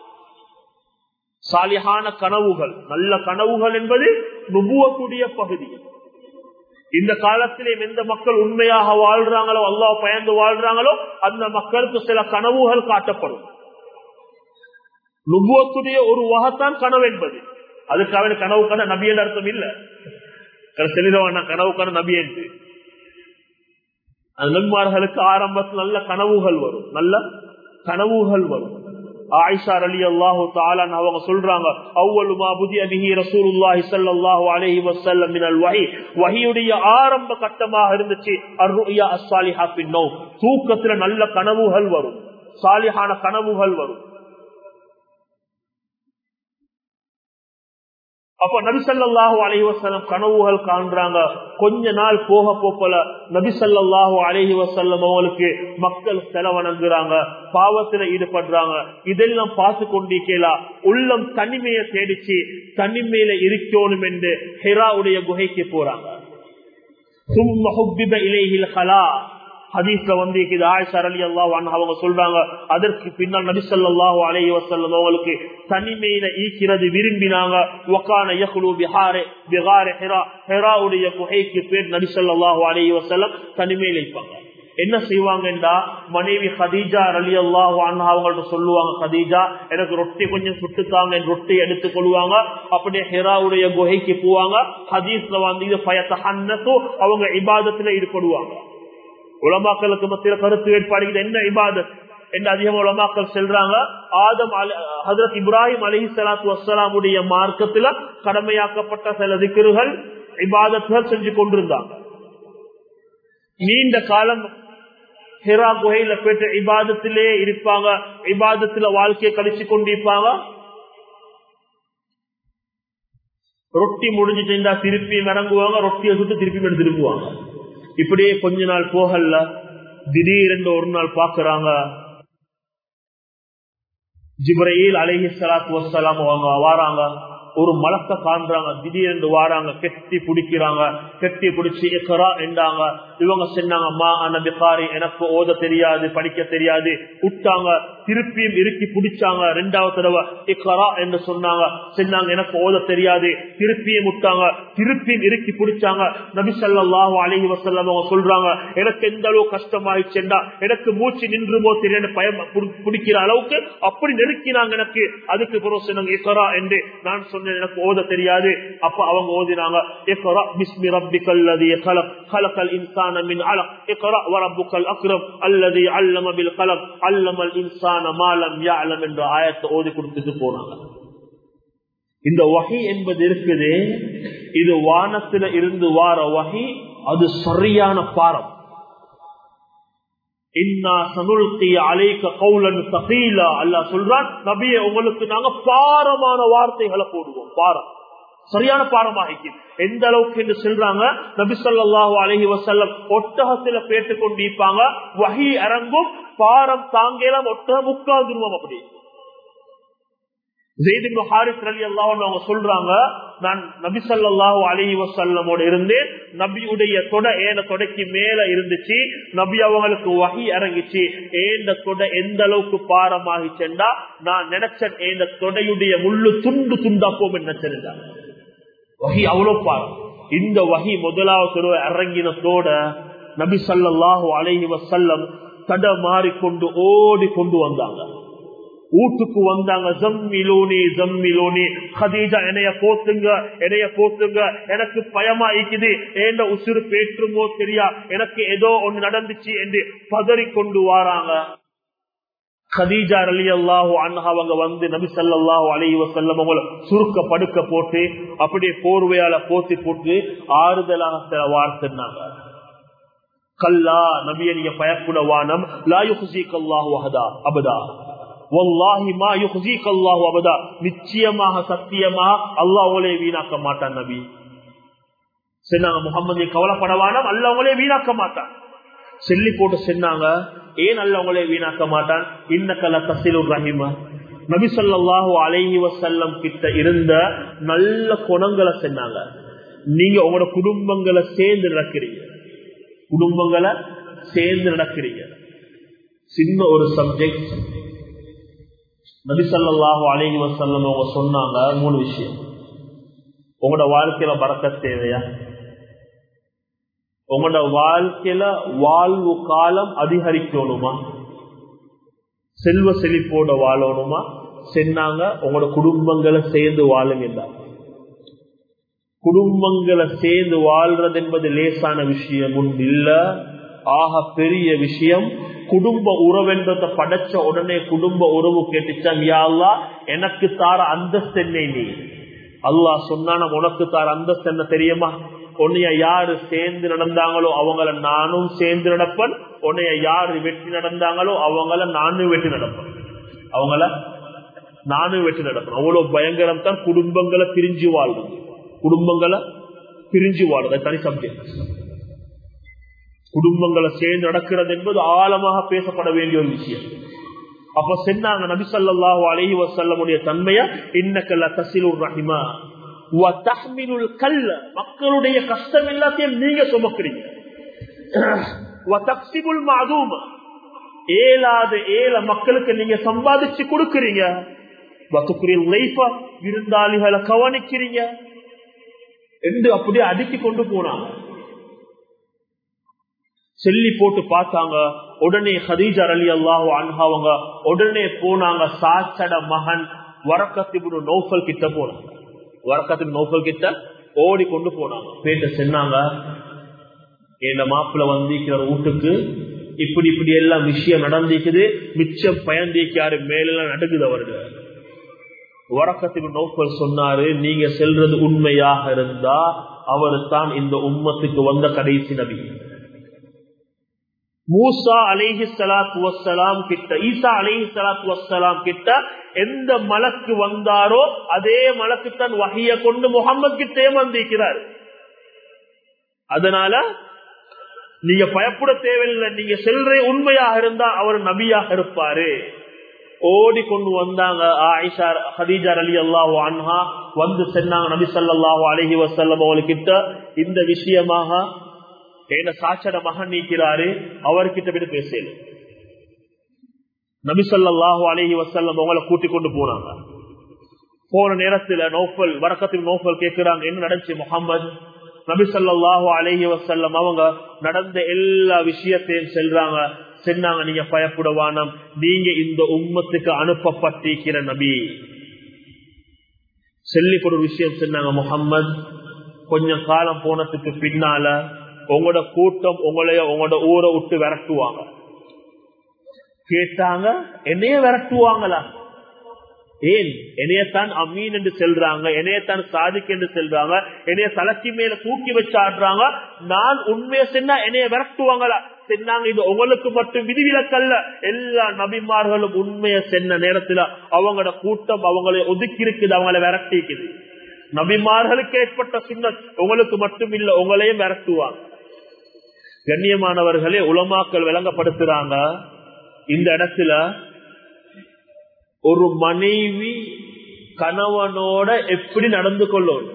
சாலிஹான கனவுகள் நல்ல கனவுகள் என்பது நுபுவக்கூடிய பகுதி இந்த காலத்திலே எந்த மக்கள் உண்மையாக வாழ்றாங்களோ அல்லா பயந்து வாழ்றாங்களோ அந்த மக்களுக்கு சில கனவுகள் காட்டப்படும் நுபுவத்துடைய ஒரு வகத்தான் கனவு என்பது அதுக்காக கனவுக்கான நபியல் அர்த்தம் இல்ல செல்லிதவான கனவுக்கான நபி என்று நபிமார்களுக்கு ஆரம்பத்தில் நல்ல கனவுகள் வரும் நல்ல கனவுகள் வரும் ஆயிஷா அலி அல்லாஹு தாலான் அவங்க சொல்றாங்க அவ்வளுமா புதிய பிஹி ரசூலுல்லாஹி ஸல்லல்லாஹு அலைஹி வஸல்லம் மினல் வஹி வஹியுடைய ஆரம்ப கட்டமாக இருந்துச்சு அர்ருயா அஸ்ஸாலிஹா பின் நௌம் தூக்கத்துல நல்ல கனவுகள் வரும் சாலிஹான கனவுகள் வரும் அப்ப நபிசல்லாஹு அலஹி வசல்லம் கனவுகள் காண்றாங்க கொஞ்ச நாள் போக போப்பல நபிசல்லாஹு அலஹி வசல்லம் அவங்களுக்கு மக்கள் செலவணங்குறாங்க பாவத்துல ஈடுபடுறாங்க இதெல்லாம் பார்த்து கொண்டிருக்கலா உள்ளம் தனிமையை தேடிச்சு தனிமையில இருக்கணும் என்று ஹெராவுடைய குகைக்கு போறாங்க ஹதீஸ்ல வந்து ஆயிஷா அலி அல்லா அவங்க சொல்றாங்க அதற்கு பின்னால் நபிசல்லாஹு அலைஹி வசல்லம் அவங்களுக்கு தனிமையில ஈக்கிறது விரும்பினாங்க ஒக்கான யஹ்லு பிஹாரே பிஹாரே ஹெரா ஹெராவுடைய குகைக்கு பேர் நபிசல்லாஹு அலைஹி வசல்லம் தனிமையில இருப்பாங்க என்ன செய்வாங்கன்றா மனைவி ஹதீஜா அலி அல்லாஹு அவங்கள்ட்ட சொல்லுவாங்க ஹதீஜா எனக்கு ரொட்டி கொஞ்சம் சுட்டுத்தாங்க ரொட்டி எடுத்துக் கொள்வாங்க அப்படியே ஹெராவுடைய குகைக்கு போவாங்க ஹதீஸ்ல வந்து இது பயத்தஹன்னத்து அவங்க இபாதத்துல ஈடுபடுவாங்க உலமாக்களுக்கு மத்திய கருத்து ஏற்பாடு என்ன இபாதத் என்று அதிகம் உலமாக்கள் செல்றாங்க ஆதம் ஹசரத் இப்ராஹிம் அலஹி சலாத்து வசலாமுடைய மார்க்கத்துல கடமையாக்கப்பட்ட சில திக்கர்கள் இபாதத்துகள் செஞ்சு கொண்டிருந்தாங்க நீண்ட காலம் ஹிரா குகையில போயிட்டு இபாதத்திலே இருப்பாங்க இபாதத்துல வாழ்க்கையை கழிச்சு கொண்டிருப்பாங்க ரொட்டி முடிஞ்சிட்டு திருப்பி இறங்குவாங்க ரொட்டியை சுட்டு திருப்பி திரும்புவாங்க இப்படியே கொஞ்ச நாள் போகல திடீரென்று ஒரு நாள் பாக்குறாங்க ஜிப்ரயில் அலஹி சலாத்து வசலாம் அவங்க வாராங்க ஒரு மலத்தை காண்றாங்க திடீரென்று வாராங்க கெட்டி பிடிக்கிறாங்க கெட்டி பிடிச்சி எக்கரா என்றாங்க இவங்க சொன்னாங்க மா அனபிகாரி எனக்கு ஓத தெரியாது படிக்க தெரியாது விட்டாங்க திருப்பியும் இறுக்கி பிடிச்சாங்க ரெண்டாவது தடவை இக்கரா என்று சொன்னாங்க சொன்னாங்க எனக்கு ஓத தெரியாது திருப்பியும் விட்டாங்க திருப்பியும் இறுக்கி பிடிச்சாங்க நபி ஸல்லல்லாஹு அலைஹி வஸல்லம் அவங்க சொல்றாங்க எனக்கு எந்த அளவு கஷ்டமாயிடுச்சுண்டா எனக்கு மூச்சு நின்றுமோ தெரியாது பயம் புடி- பிடிக்கிற அளவுக்கு அப்படி நெருக்கினாங்க எனக்கு அதுக்கு பிறகு சொன்னாங்க இக்கரா என்று நான் சொன்னேன் எனக்கு ஓத தெரியாது அப்ப அவங்க ஓதினாங்க இக்கரா பிஸ்மி ரப்பிக்கல் லதி خلق خلق الانسان من علق اقرا وربك الاكرم الذي علم بالقلم علم الانسان ما لم يعلم என்ற ஆயத்தை ஓதி கொடுத்துட்டு போனாங்க இந்த வகை என்பது இருக்குது இது வானத்துல இருந்து வார வகை அது சரியான பாரம் இன்னா சனுல்கி அலைக்க கௌலன் தகீலா அல்லாஹ் சொல்றான் நபியே உங்களுக்கு நாங்க பாரமான வார்த்தைகளை போடுவோம் பாரம் சரியான பாரமாக எந்த அளவுக்கு என்று சொல்றாங்க நபி ஸல்லல்லாஹு அலைஹி வஸல்லம் ஒட்டகத்துல பேட்டு கொண்டிருப்பாங்க வகி இறங்கும் பாரம் தாங்கலாம் ஒட்டகம் உட்கார்ந்துருவோம் அப்படி ஜெயித் இப்னு ஹாரிஸ் ரலியல்லாஹு அன்ஹு அவங்க சொல்றாங்க நான் நபி ஸல்லல்லாஹு அலைஹி வஸல்லமோட இருந்து நபியுடைய தொடை ஏன தொடைக்கு மேல இருந்துச்சு நபி அவங்களுக்கு வகி இறங்கிச்சு ஏந்த தொடை எந்த அளவுக்கு பாரமாகி சென்றா நான் நினைச்சேன் ஏந்த தொடையுடைய முள்ளு துண்டு துண்டா போம் நினைச்சிருந்தேன் வகி அவ்வளவு பாரம் இந்த வகி முதலாவது தடவை இறங்கினத்தோட நபி ஸல்லல்லாஹு அலைஹி வஸல்லம் தடமாறி கொண்டு ஓடி கொண்டு வந்தாங்க வீட்டுக்கு வந்தாங்க ஜம்மிலோனி ஜம்மிலோனி ஹதீஜா என்னைய போத்துங்க என்னைய போத்துங்க எனக்கு பயமா இருக்குது ஏண்ட உசுறு பேற்றுமோ தெரியா எனக்கு ஏதோ ஒண்ணு நடந்துச்சு என்று பதறி கொண்டு வாராங்க ஹதீஜா அலி அல்லாஹூ அன்ஹா அவங்க வந்து நபி ஸல்லல்லாஹு அலைஹி வஸல்லம் அவங்கள சுருக்க படுக்க போட்டு அப்படியே போர்வையால போத்தி போட்டு ஆறுதலாக சில வார்த்தைனாங்க கல்லா நபிய நீங்க பயப்பட வானம் லா யுஹ்ஸீக அல்லாஹு வஹதா அபதா வல்லாஹி மா யுஹ்ஸீக அல்லாஹு அபதா நிச்சயமாக சத்தியமா அல்லாஹ் உங்களை வீணாக்க மாட்டான் நபி சொன்னாங்க முகமது கவலைப்படவானம் அல்லாஹ் உங்களே வீணாக்க மாட்டான் சொல்லி போட்டு சொன்னாங்க ஏன் அல்ல உங்களே வீணாக்க மாட்டான் இன்னக்கல தசிலுர் ரஹிமா நபி ஸல்லல்லாஹு அலைஹி வஸல்லம் கிட்ட இருந்த நல்ல குணங்களை சொன்னாங்க நீங்க உங்களோட குடும்பங்களை சேர்ந்து நடக்கிறீங்க குடும்பங்களை சேர்ந்து நடக்கிறீங்க சின்ன ஒரு சப்ஜெக்ட் நபி ஸல்லல்லாஹு அலைஹி வஸல்லம் அவங்க சொன்னாங்க மூணு விஷயம் உங்களோட வாழ்க்கையில பறக்க தேவையா உங்களோட வாழ்க்கையில வாழ்வு காலம் அதிகரிக்கணுமா செல்வ செழிப்போட வாழணுமா சொன்னாங்க உங்களோட குடும்பங்களை சேர்ந்து வாழுங்க குடும்பங்களை சேர்ந்து வாழ்றது என்பது லேசான விஷயம் ஒன்று இல்ல ஆக பெரிய விஷயம் குடும்ப உறவென்றத படைச்ச உடனே குடும்ப உறவு கேட்டுச்சான் யாழ்லா எனக்கு தார அந்தஸ்து என்ன நீ அல்லாஹ் சொன்னான உனக்கு தார அந்தஸ்து என்ன தெரியுமா உன்னைய யாரு சேர்ந்து நடந்தாங்களோ அவங்கள நானும் சேர்ந்து நடப்பேன் உன்னைய யாரு வெற்றி நடந்தாங்களோ அவங்கள நானும் வெற்றி நடப்பேன் அவங்கள நானும் வெற்றி நடப்பேன் அவ்வளவு பயங்கரம் தான் குடும்பங்களை பிரிஞ்சு வாழ்றது குடும்பங்களை பிரிஞ்சு வாழ்றது தனி சப்ஜெக்ட் குடும்பங்களை சேர்ந்து நடக்கிறது என்பது ஆழமாக பேசப்பட வேண்டிய ஒரு விஷயம் அப்ப சொன்னாங்க நபி ஸல்லல்லாஹு அலைஹி வஸல்லமுடைய தன்மைய இன்னக்கல்ல தசிலுர் ரஹிமா வ தஹ்மிலுல் கல்ல மக்களுடைய கஷ்டம் எல்லாத்தையும் நீங்க சுமக்கிறீங்க வ தக்ஸிபுல் மஅதூம ஏலாத ஏல மக்களுக்கு நீங்க சம்பாதிச்சு கொடுக்கறீங்க வத்துக்குரில் லைஃபா விருந்தாளிகளை கவனிக்கிறீங்க என்று அப்படியே அடுக்கி கொண்டு போனாங்க சொல்லி போட்டு பார்த்தாங்க உடனே ஹதீஜர் அலி அல்லாஹு அன்ஹாவங்க உடனே போனாங்க சாச்சட மகன் வரக்கத்திபுடு நோஃபல் கிட்ட போனாங்க வரக்கத்தின் நோஃபல் கிட்ட ஓடி கொண்டு போனாங்க பேட்ட சொன்னாங்க என் மாப்பிள்ள வந்திருக்கிற வீட்டுக்கு இப்படி இப்படி எல்லாம் விஷயம் நடந்திருக்குது மிச்சம் பயந்திக்காரு மேல நடுக்குது அவர்கள் வரக்கத்தின் நோக்கல் சொன்னாரு நீங்க செல்றது உண்மையாக இருந்தா அவர் தான் இந்த உம்மத்துக்கு வந்த கடைசி நபி மூசா அலிஹி சலாத்து வசலாம் கிட்ட ஈசா அலிஹி சலாத்து வசலாம் கிட்ட எந்த மலக்கு வந்தாரோ அதே மலக்கு தன் வகைய கொண்டு முகமது கிட்டே வந்திருக்கிறார் அதனால நீங்க பயப்பட தேவையில்லை நீங்க செல்ற உண்மையாக இருந்தா அவர் நபியாக இருப்பாரு ஓடி கொண்டு வந்தாங்க ஆயிஷா ஹதீஜா அலி அல்லாஹு அன்ஹா வந்து சென்னாங்க நபி ஸல்லல்லாஹு அலைஹி வஸல்லம் அவர்கிட்ட இந்த விஷயமாக என்ன சாட்சட மகன் நீக்கிறாரு அவர்கிட்ட போய் பேசல நபி ஸல்லல்லாஹு அலைஹி வஸல்லம் அவங்கள கூட்டி கொண்டு போனாங்க போன நேரத்துல நோஃபல் வரக்கத்தில் நோஃபல் கேட்கிறாங்க என்ன நடந்துச்சு முகமது நபி ஸல்லல்லாஹு அலைஹி வஸல்லம் அவங்க நடந்த எல்லா விஷயத்தையும் செல்றாங்க சொன்னாங்க நீங்க பயப்படுவானம் நீங்க இந்த உம்மத்துக்கு அனுப்பப்பட்டிருக்கிற நபி சொல்லி ஒரு விஷயம் சொன்னாங்க முகம்மது கொஞ்சம் காலம் போனதுக்கு பின்னால உங்களோட கூட்டம் உங்களைய உங்களோட ஊரை விட்டு விரட்டுவாங்க கேட்டாங்க என்னைய விரட்டுவாங்களா ஏன் என்னையத்தான் அமீன் என்று செல்றாங்க என்னையத்தான் சாதிக் என்று செல்றாங்க என்னைய தலைக்கு மேல தூக்கி வச்சு ஆடுறாங்க நான் உண்மையை சொன்னா என்னைய விரட்டுவாங்களா சொன்னாங்க இது உங்களுக்கு மட்டும் விதிவிலக்கல்ல எல்லா நபிமார்களும் உண்மையை சென்ன நேரத்துல அவங்களோட கூட்டம் அவங்களை ஒதுக்கி இருக்குது அவங்கள விரட்டிக்குது நபிமார்களுக்கு ஏற்பட்ட சுண்ணத் உங்களுக்கு மட்டும் இல்ல உங்களையும் விரட்டுவாங்க கண்ணியமானவர்களே உலமாக்கள் விளங்கப்படுத்துறாங்க இந்த இடத்துல ஒரு மனைவி கணவனோட எப்படி நடந்து கொள்ளும்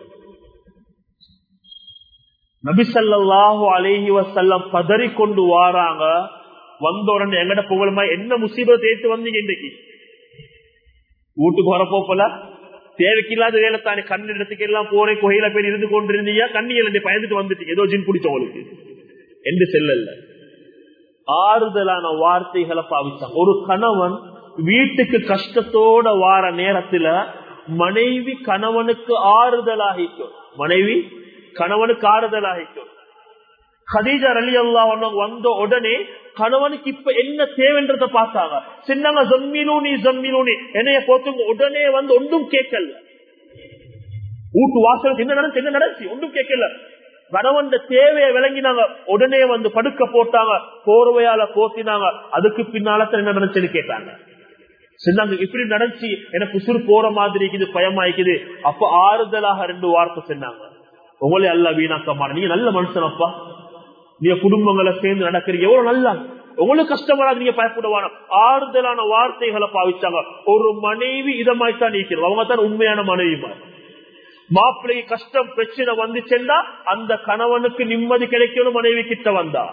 நபிசல்லாஹு அலேஹி வசல்லம் பதறி கொண்டு வாராங்க வந்த உடனே எங்கட புகழுமா என்ன முசீபத்தை தேய்த்து வந்தீங்க இன்னைக்கு வீட்டுக்கு வரப்போப்பல தேவைக்கில்லாத வேலை தானே கண் இடத்துக்கு எல்லாம் போறேன் கோயில போய் இருந்து கொண்டிருந்தீங்க கண்ணியில் பயந்துட்டு வந்துட்டீங்க ஏதோ ஜின் பிடிச்சவங்களுக்கு என்று செல்லல ஆறுதலான வார்த்தைகளை பாவிச்சாங்க ஒரு கணவன் வீட்டுக்கு கஷ்டத்தோட வார நேரத்துல மனைவி கணவனுக்கு ஆறுதலாகிக்கும் மனைவி கணவனுக்கு ஆறுதலாகிக்கும் ஹதீஜா அலி அல்லா வந்த உடனே கணவனுக்கு இப்ப என்ன தேவைன்றத பார்த்தாங்க சின்னங்க ஜம்மிலூனி ஜம்மிலூனி என்னைய போத்துங்க உடனே வந்து ஒன்றும் கேட்கல வீட்டு வாசல் என்ன நடந்து என்ன நடந்துச்சு ஒன்றும் கேட்கல கணவன் தேவையை விளங்கினாங்க உடனே வந்து படுக்க போட்டாங்க போர்வையால போத்தினாங்க அதுக்கு பின்னால என்ன நடந்துச்சுன்னு கேட்டாங்க சொன்னாங்க இப்படி நடந்துச்சு எனக்கு உசுறு போற மாதிரி இருக்குது பயமாய்க்குது அப்ப ஆறுதலாக ரெண்டு வார்த்தை சொன்னாங்க உங்களே அல்ல வீணாக்கமான நீங்க நல்ல மனுஷன் அப்பா நீங்க குடும்பங்களை சேர்ந்து நடக்கிறீங்க எவ்வளவு நல்லா உங்களுக்கு கஷ்டப்படாது நீங்க பயப்படுவான ஆறுதலான வார்த்தைகளை பாவிச்சாங்க ஒரு மனைவி இதமாய்த்தான் நீக்கிறது அவங்க தான் உண்மையான மனைவி மாப்பிள்ளை கஷ்டம் பிரச்சனை வந்துச்சுன்னா அந்த கணவனுக்கு நிம்மதி கிடைக்கணும் மனைவி கிட்ட வந்தா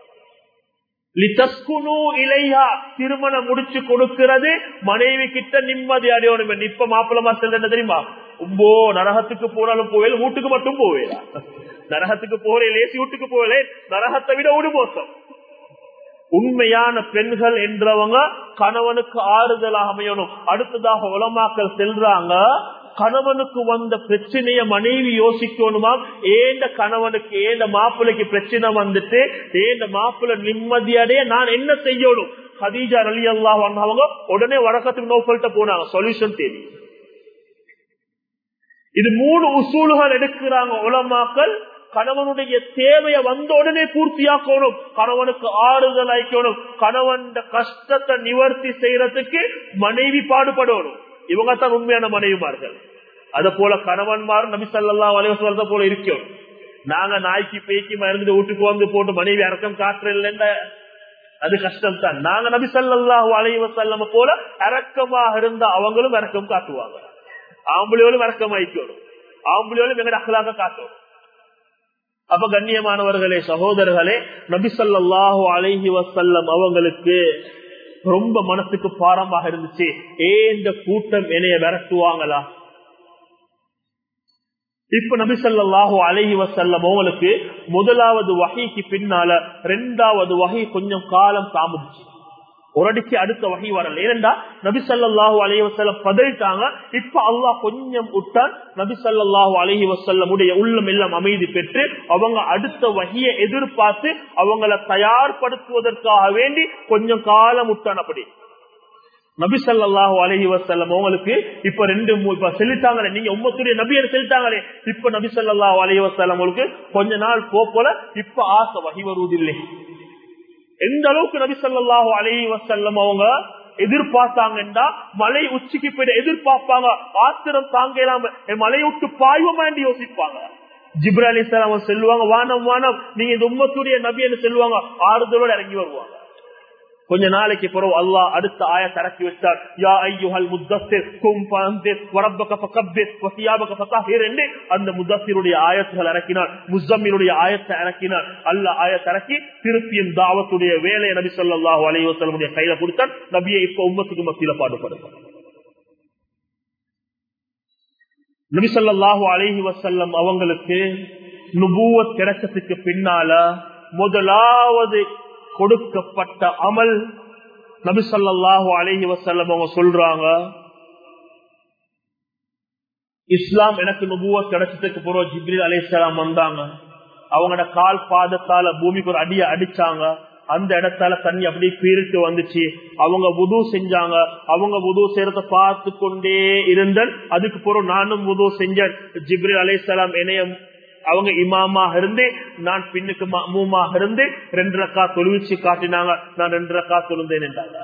இலையா திருமணம் முடிச்சு கொடுக்கிறது மனைவி கிட்ட நிம்மதி அடையணும் இப்ப மாப்பிள்ளமா செல்ற தெரியுமா உம்போ நரகத்துக்கு போனாலும் போவேல வீட்டுக்கு மட்டும் போவேல நரகத்துக்கு போறே லேசி வீட்டுக்கு போவேலே நரகத்தை விட ஒரு மோசம் உண்மையான பெண்கள் என்றவங்க கணவனுக்கு ஆறுதலாக அமையணும் அடுத்ததாக உலமாக்கல் செல்றாங்க கணவனுக்கு வந்த பிரச்சனைய மனைவி யோசிக்கணுமா ஏந்த கணவனுக்கு ஏந்த மாப்பிள்ளைக்கு பிரச்சனை வந்துட்டு ஏந்த மாப்பிள்ளை நிம்மதியடைய நான் என்ன செய்யணும் ஹதீஜா அலி அல்லா அவங்க உடனே வழக்கத்துக்கு நோக்கல்கிட்ட போனாங்க சொல்யூஷன் தெரியும் இது மூணு உசூல்கள் எடுக்கிறாங்க உலமாக்கள் கணவனுடைய தேவையை வந்த உடனே பூர்த்தியாக்கணும் கணவனுக்கு ஆறுதல் அளிக்கணும் கணவன் கஷ்டத்தை நிவர்த்தி செய்யறதுக்கு மனைவி பாடுபடணும் இவங்க தான் உண்மையான மனைவிமார்கள் அத போல கணவன்மார் நபி சல்லா வலைவசம் போல இருக்கணும் நாங்க நாய்க்கு பேய்க்கு மருந்து வீட்டுக்கு வந்து போட்டு மனைவி இறக்கம் காட்டுறதில்ல அது கஷ்டம் தான் நாங்க நபி சல்லாஹூ அலைவசல்லம் போல இறக்கமாக இருந்தா அவங்களும் இறக்கம் காட்டுவாங்க ஆம்பளையோடும் இறக்கம் வைக்கணும் ஆம்பளையோடும் எங்க அகலாக காட்டணும் அப்ப கண்ணியமானவர்களே சகோதரர்களே நபிசல்லாஹு அலைஹி வசல்லம் அவங்களுக்கு ரொம்ப மனசுக்கு பாரமாக இருந்துச்சு ஏ இந்த கூட்டம் என்னைய விரட்டுவாங்களா இப்ப நபிசல்லாஹு அலஹி வசல்லம் அவங்களுக்கு முதலாவது வகைக்கு பின்னால ரெண்டாவது வகை கொஞ்சம் காலம் தாமதிச்சு ஒரு அடிக்கு அடுத்த வகை வரல ஏனென்றா நபி சல்லாஹூ அலஹி வசல்லம் பதறிட்டாங்க இப்ப அல்லாஹ் கொஞ்சம் விட்டான் நபி சல்லாஹூ அலஹி வசல்லம் உடைய உள்ளம் எல்லாம் அமைதி பெற்று அவங்க அடுத்த வகையை எதிர்பார்த்து அவங்கள தயார்படுத்துவதற்காக வேண்டி கொஞ்சம் காலம் விட்டான் அப்படி நபி சல்லாஹூ அலஹி வசல்லம் அவங்களுக்கு இப்ப ரெண்டு இப்ப செலுத்தாங்களே நீங்க உம்மத்துடைய நபியர் செலுத்தாங்களே இப்ப நபி சல்லாஹூ அலஹி வசல்லம் அவங்களுக்கு கொஞ்ச நாள் போல இப்ப ஆசை வகி வருவதில்லை எந்த அளவுக்கு நபி சொல்லாஹு அலி வசல்லம் அவங்க எதிர்பார்த்தாங்கன்னா மலை உச்சிக்கு போய் எதிர்பார்ப்பாங்க ஆத்திரம் தாங்க இல்லாம மலை விட்டு பாய்வமா என்று யோசிப்பாங்க ஜிப்ரா அலி சலாம் சொல்லுவாங்க வானம் வானம் நீங்க இந்த உம்மத்துடைய நபி என்று சொல்லுவாங்க ஆறுதலோடு இறங்கி வருவாங்க கொஞ்ச நாளைக்கு பிறகு அல்லாஹ் அடுத்த ஆய தரக்கி வச்சார் யா ஐயுஹல் முத்தஸ்ஸிர் கும் ஃபஅன்திர் வரப்பக ஃபகப்பிர் வசியாபக ஃபதஹிர் என்று அந்த முத்தஸ்ஸிருடைய ஆயத்துகள் இறக்கினார் முஸம்மிலுடைய ஆயத்தை இறக்கினார் அல்லாஹ் ஆயத்தை இறக்கி திருப்பியும் தாவத்துடைய வேலையை நபி ஸல்லல்லாஹு அலைஹி வஸல்லமுடைய கையில கொடுத்தார் நபியை இப்ப உம்மத்துக்கு மத்தியில பாடுபடுத்தார் நபி ஸல்லல்லாஹு அலைஹி வஸல்லம் அவங்களுக்கு நுபுவத் கிடைச்சதுக்கு பின்னால முதலாவது கொடுக்கப்பட்ட அமல் நபி ஸல்லல்லாஹு அலைஹி வஸல்லம் அவங்க சொல்றாங்க இஸ்லாம் எனக்கு நுபுவத் கிடைச்சதுக்கு பிறகு ஜிப்ரீல் அலைஹிஸ்ஸலாம் வந்தாங்க அவங்களோட கால் பாதத்தால பூமிக்கு ஒரு அடிய அடிச்சாங்க அந்த இடத்தால தண்ணி அப்படியே பீரிட்டு வந்துச்சு அவங்க உது செஞ்சாங்க அவங்க உது செய்யறத பார்த்து கொண்டே இருந்தேன் அதுக்கு பிறகு நானும் உது செஞ்சேன் ஜிப்ரி அலைசலாம் இணைய அவங்க இமாமாக இருந்து நான் பின்னுக்கு மூமாக இருந்து ரெண்டு ரக்கா தொழுவிச்சு காட்டினாங்க நான் ரெண்டு ரக்கா தொழுந்தேன் என்றாங்க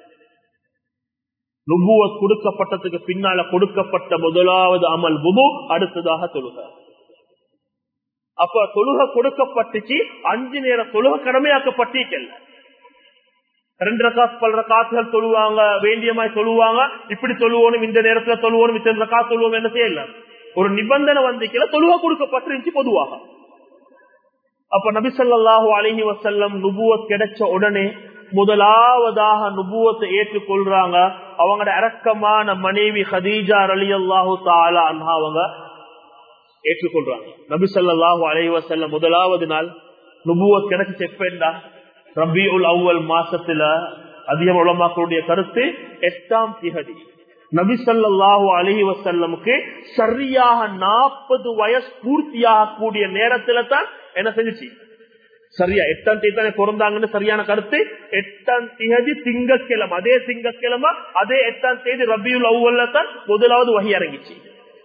நுபுவத் கொடுக்கப்பட்டதுக்கு பின்னால கொடுக்கப்பட்ட முதலாவது அமல் புது அடுத்ததாக தொழுக அப்ப தொழுக கொடுக்கப்பட்டுச்சு அஞ்சு நேர தொழுக கடமையாக்கப்பட்டிருக்கல ரெண்டு ரகாத் பல் ரகாத்துகள் தொழுவாங்க வேண்டிய மாதிரி தொழுவாங்க இப்படி தொழுவோனும் இந்த நேரத்துல தொழுவோனும் இத்தனை ரகா தொழுவோம் என்ன செய்யல ஒரு நிபந்தனை வந்திக்கல தொழுக கொடுக்கப்பட்டிருந்துச்சு பொதுவாக அப்ப நபிசல்லாஹு அலஹி வசல்லம் நுபுவத் கிடைச்ச உடனே முதலாவதாக நுபுவத்தை ஏற்றுக்கொள்றாங்க அவங்களோட அரக்கமான மனைவி ஹதீஜா அலி அல்லாஹு தாலா அவங்க ஏற்றுக்கொள்றாங்க நபி சொல்லாஹு அலைவசல்ல முதலாவது நாள் நுபுவத் கிடைச்சு செப்பேண்டா ரபி உல் அவ்வல் மாசத்துல அதிகம் உலமாக்களுடைய கருத்து எட்டாம் திகதி நபி சொல்லாஹு அலஹி வசல்லமுக்கு சரியாக நாற்பது வயசு பூர்த்தியாக கூடிய நேரத்துல தான் என்ன செஞ்சுச்சு சரியா எட்டாம் தேதி தானே பிறந்தாங்கன்னு சரியான கருத்து எட்டாம் தேதி திங்கக்கிழமை அதே திங்கக்கிழமை அதே எட்டாம் தேதி ரபியுல் அவ்வல்ல தான் முதலாவது வகை இறங்கிச்சு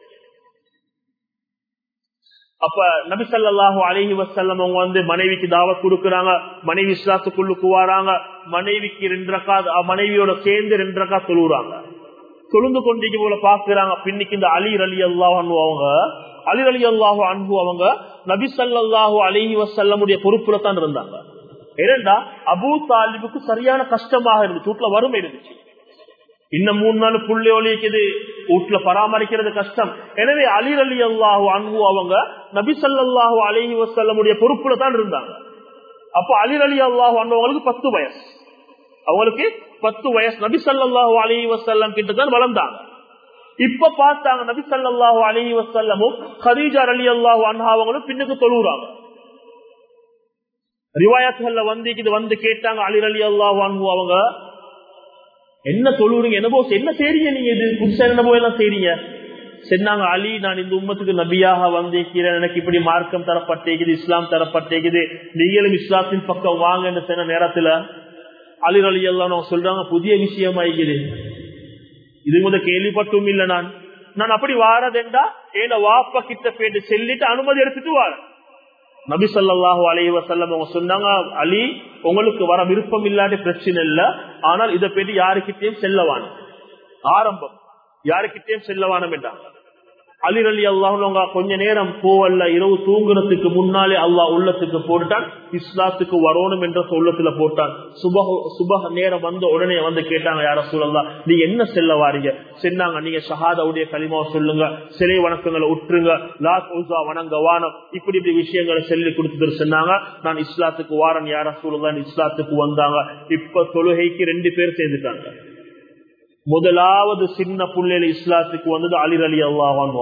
அப்ப நபி சல்லாஹூ அலஹி வசல்லம் அவங்க வந்து மனைவிக்கு தாவத் கொடுக்கறாங்க மனைவி இஸ்லாத்துக்குள்ளுக்கு வராங்க மனைவிக்கு ரெண்டு ரக்கா மனைவியோட சேர்ந்து ரெண்டு ரக்கா தொழுறாங்க தொழுந்து கொண்டிக்கு போல பாக்குறாங்க பின்னிக்கு இந்த அலி அலி அல்லாஹ் அவங்க அலி அலி அல்லாஹு அன்பு அவங்க நபி சல்லாஹூ அலஹி வசல்லமுடைய பொறுப்புல தான் இருந்தாங்க ஏனென்றா அபு தாலிபுக்கு சரியான கஷ்டமாக இருந்துச்சு வீட்டுல வறுமை இருந்துச்சு இன்னும் மூணு நாள் புள்ளி ஒழிக்குது வீட்டுல பராமரிக்கிறது கஷ்டம் எனவே அலி அலி அல்லாஹு அன்பு அவங்க நபி சல்லாஹூ அலஹி வசல்லமுடைய பொறுப்புல தான் இருந்தாங்க அப்போ அலி அலி அல்லாஹு அன்பவங்களுக்கு பத்து வயசு அவங்களுக்கு பத்து வயசு நபி சல்லாஹூ அலஹி வசல்லம் கிட்ட தான் வளர்ந்தாங்க இப்ப பார்த்தாங்க நபி சல்லாஹூ அலஹி வசல்லமும் ஹதீஜா அலி அல்லாஹு அன்ஹாவங்களும் பின்னுக்கு தொழுறாங்க ரிவாயத்துகள்ல வந்து இது வந்து கேட்டாங்க அலி அலி அல்லாஹு அன்ஹு அவங்க என்ன தொழுறீங்க என்னவோ என்ன செய்றீங்க நீங்க இது புதுசா என்னவோ எல்லாம் செய்றீங்க சொன்னாங்க அலி நான் இந்த உம்மத்துக்கு நபியாக வந்திருக்கிறேன் எனக்கு இப்படி மார்க்கம் தரப்பட்டிருக்குது இஸ்லாம் தரப்பட்டிருக்குது நீங்களும் இஸ்லாத்தின் பக்கம் வாங்க சொன்ன நேரத்துல அலி அலி எல்லாம் சொல்றாங்க புதிய விஷயம் ஆகிக்குது இது முதல் கேள்விப்பட்டும் இல்ல நான் நான் அப்படி வாரதெண்டா ஏன வாப்ப கிட்ட போயிட்டு செல்லிட்டு அனுமதி எடுத்துட்டு வாரேன் நபி சொல்லாஹு அலைஹி வசல்லம் அவங்க சொன்னாங்க அலி உங்களுக்கு வர விருப்பம் இல்லாத பிரச்சனை இல்ல ஆனால் இதை பற்றி யாருக்கிட்டையும் செல்லவான ஆரம்பம் யாருக்கிட்டையும் செல்லவானம் என்றாங்க அலி அலி அல்லாஹ் கொஞ்ச நேரம் போவல்ல இரவு தூங்குறதுக்கு முன்னாலே அல்லாஹ் உள்ளத்துக்கு போட்டான் இஸ்லாத்துக்கு வரணும் என்ற உள்ளத்துல போட்டான் சுப சுப நேரம் வந்த உடனே வந்து கேட்டாங்க யார சூழல்லா நீ என்ன செல்ல வாரீங்க சொன்னாங்க நீங்க ஷஹாதாவுடைய களிமாவை சொல்லுங்க சிலை வணக்கங்களை உற்றுங்க லாத் உசா வணங்க வானம் இப்படி இப்படி விஷயங்களை சொல்லி கொடுத்துட்டு சொன்னாங்க நான் இஸ்லாத்துக்கு வாரன் யார சூழல்லா இஸ்லாத்துக்கு வந்தாங்க இப்ப தொழுகைக்கு ரெண்டு பேர் சேர்ந்துட்டாங்க முதலாவது சின்ன புள்ளையில இஸ்லாத்துக்கு வந்தது அலிர் அலி அல்லாஹான்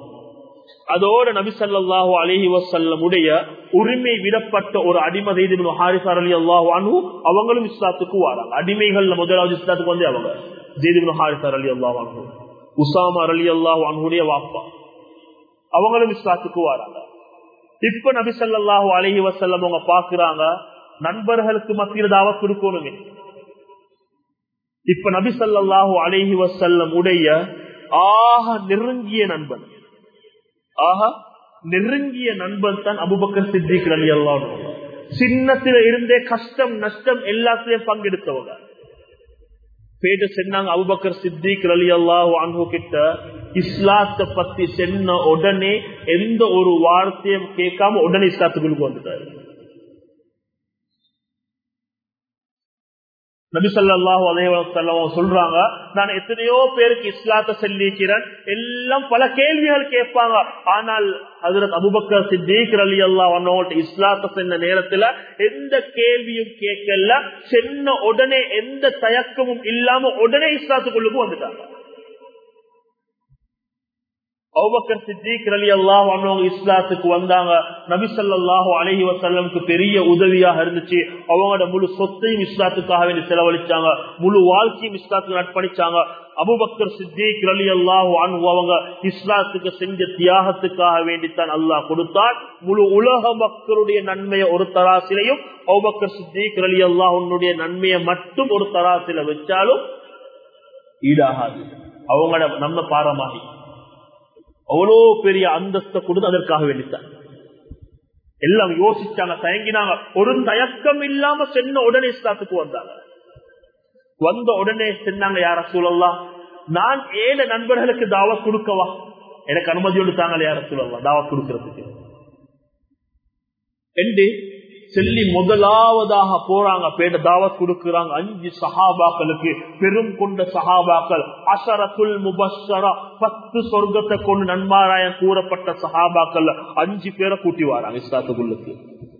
அதோட நபி சல்லாஹூ அலஹி வசல்லமுடைய உரிமை விடப்பட்ட ஒரு அடிமை ஹாரிசார் அலி அல்லாஹு அனு அவங்களும் இஸ்லாத்துக்கு வராங்க அடிமைகள்ல முதலாவது இஸ்லாத்துக்கு வந்து அவங்க ஜெய்திபின் ஹாரிசார் அலி அல்லாஹ் அனு உசாமா அலி அல்லாஹு அனுடைய வாப்பா அவங்களும் இஸ்லாத்துக்கு வராங்க இப்ப நபி சல்லாஹூ அலஹி வசல்லம் அவங்க பாக்குறாங்க நண்பர்களுக்கு மத்தியில் தாவத் கொடுக்கணுமே இப்ப நபி சல்லாஹூ அலஹி வசல்லம் உடைய ஆக நெருங்கிய நண்பன் ஆக நெருங்கிய நண்பன் தான் அபுபக்கர் சித்திக் அலி அல்லாஹ் சின்னத்தில இருந்தே கஷ்டம் நஷ்டம் எல்லாத்திலையும் பங்கெடுத்தவங்க பேட்டு சொன்னாங்க அபுபக்கர் சித்திக் அலி அல்லாஹ் அன்பு கிட்ட இஸ்லாத்தை பத்தி சென்ன உடனே எந்த ஒரு வார்த்தையும் கேட்காம உடனே இஸ்லாத்துக்குள்ளுக்கு வந்துட்டாரு நபிசல்லாஹு அலைவசல்லம் சொல்றாங்க நான் எத்தனையோ பேருக்கு இஸ்லாத்தை சொல்லிக்கிறேன் எல்லாம் பல கேள்விகள் கேட்பாங்க ஆனால் அதுல அபுபக்கர் சித்திக் அலி அல்லா அவனோட இஸ்லாத்தை சென்ற நேரத்துல எந்த கேள்வியும் கேட்கல சென்ன உடனே எந்த தயக்கமும் இல்லாம உடனே இஸ்லாத்துக்குள்ளுக்கு வந்துட்டாங்க அவுபக்கர் சித்திக் அலி அல்லாஹ் அவங்க இஸ்லாத்துக்கு வந்தாங்க நபி சொல்லாஹு அலஹி வசல்லமுக்கு பெரிய உதவியாக இருந்துச்சு அவங்களோட முழு சொத்தையும் இஸ்லாத்துக்காக வேண்டி செலவழிச்சாங்க முழு வாழ்க்கையும் இஸ்லாத்துக்கு அர்ப்பணிச்சாங்க அபுபக்கர் சித்திக் அலி அல்லாஹு அன்பு அவங்க இஸ்லாத்துக்கு செஞ்ச தியாகத்துக்காக வேண்டித்தான் அல்லாஹ் கொடுத்தார் முழு உலக மக்களுடைய நன்மையை ஒரு தராசிலையும் அபுபக்கர் சித்திக் அலி அல்லாஹுடைய நன்மையை மட்டும் ஒரு தராசில வச்சாலும் ஈடாகாது அவங்களோட நம்ம பாரமாகி அவ்வளோ பெரிய அந்தஸ்தை கொடுத்து அதற்காக வேண்டித்தான் எல்லாம் யோசிச்சாங்க தயங்கினாங்க ஒரு தயக்கம் இல்லாம சென்ன உடனே இஸ்லாத்துக்கு வந்தாங்க வந்த உடனே சென்னாங்க யார சூழல்லாம் நான் ஏழு நண்பர்களுக்கு தாவத் கொடுக்கவா எனக்கு அனுமதி கொடுத்தாங்களே யார சூழல்லாம் தாவத் கொடுக்கறதுக்கு என்று செல்லி முதலாவதாக போறாங்க பேட தாவத் கொடுக்கிறாங்க அஞ்சு சஹாபாக்களுக்கு பெரும் கொண்ட சஹாபாக்கள் அசரத்துல் முபஸ்ஸரா பத்து சொர்க்கத்தை கொண்டு நன்மாராயம் கூறப்பட்ட சஹாபாக்கள் அஞ்சு பேரை கூட்டி வராங்க இஸ்லாத்துக்குள்ளுக்கு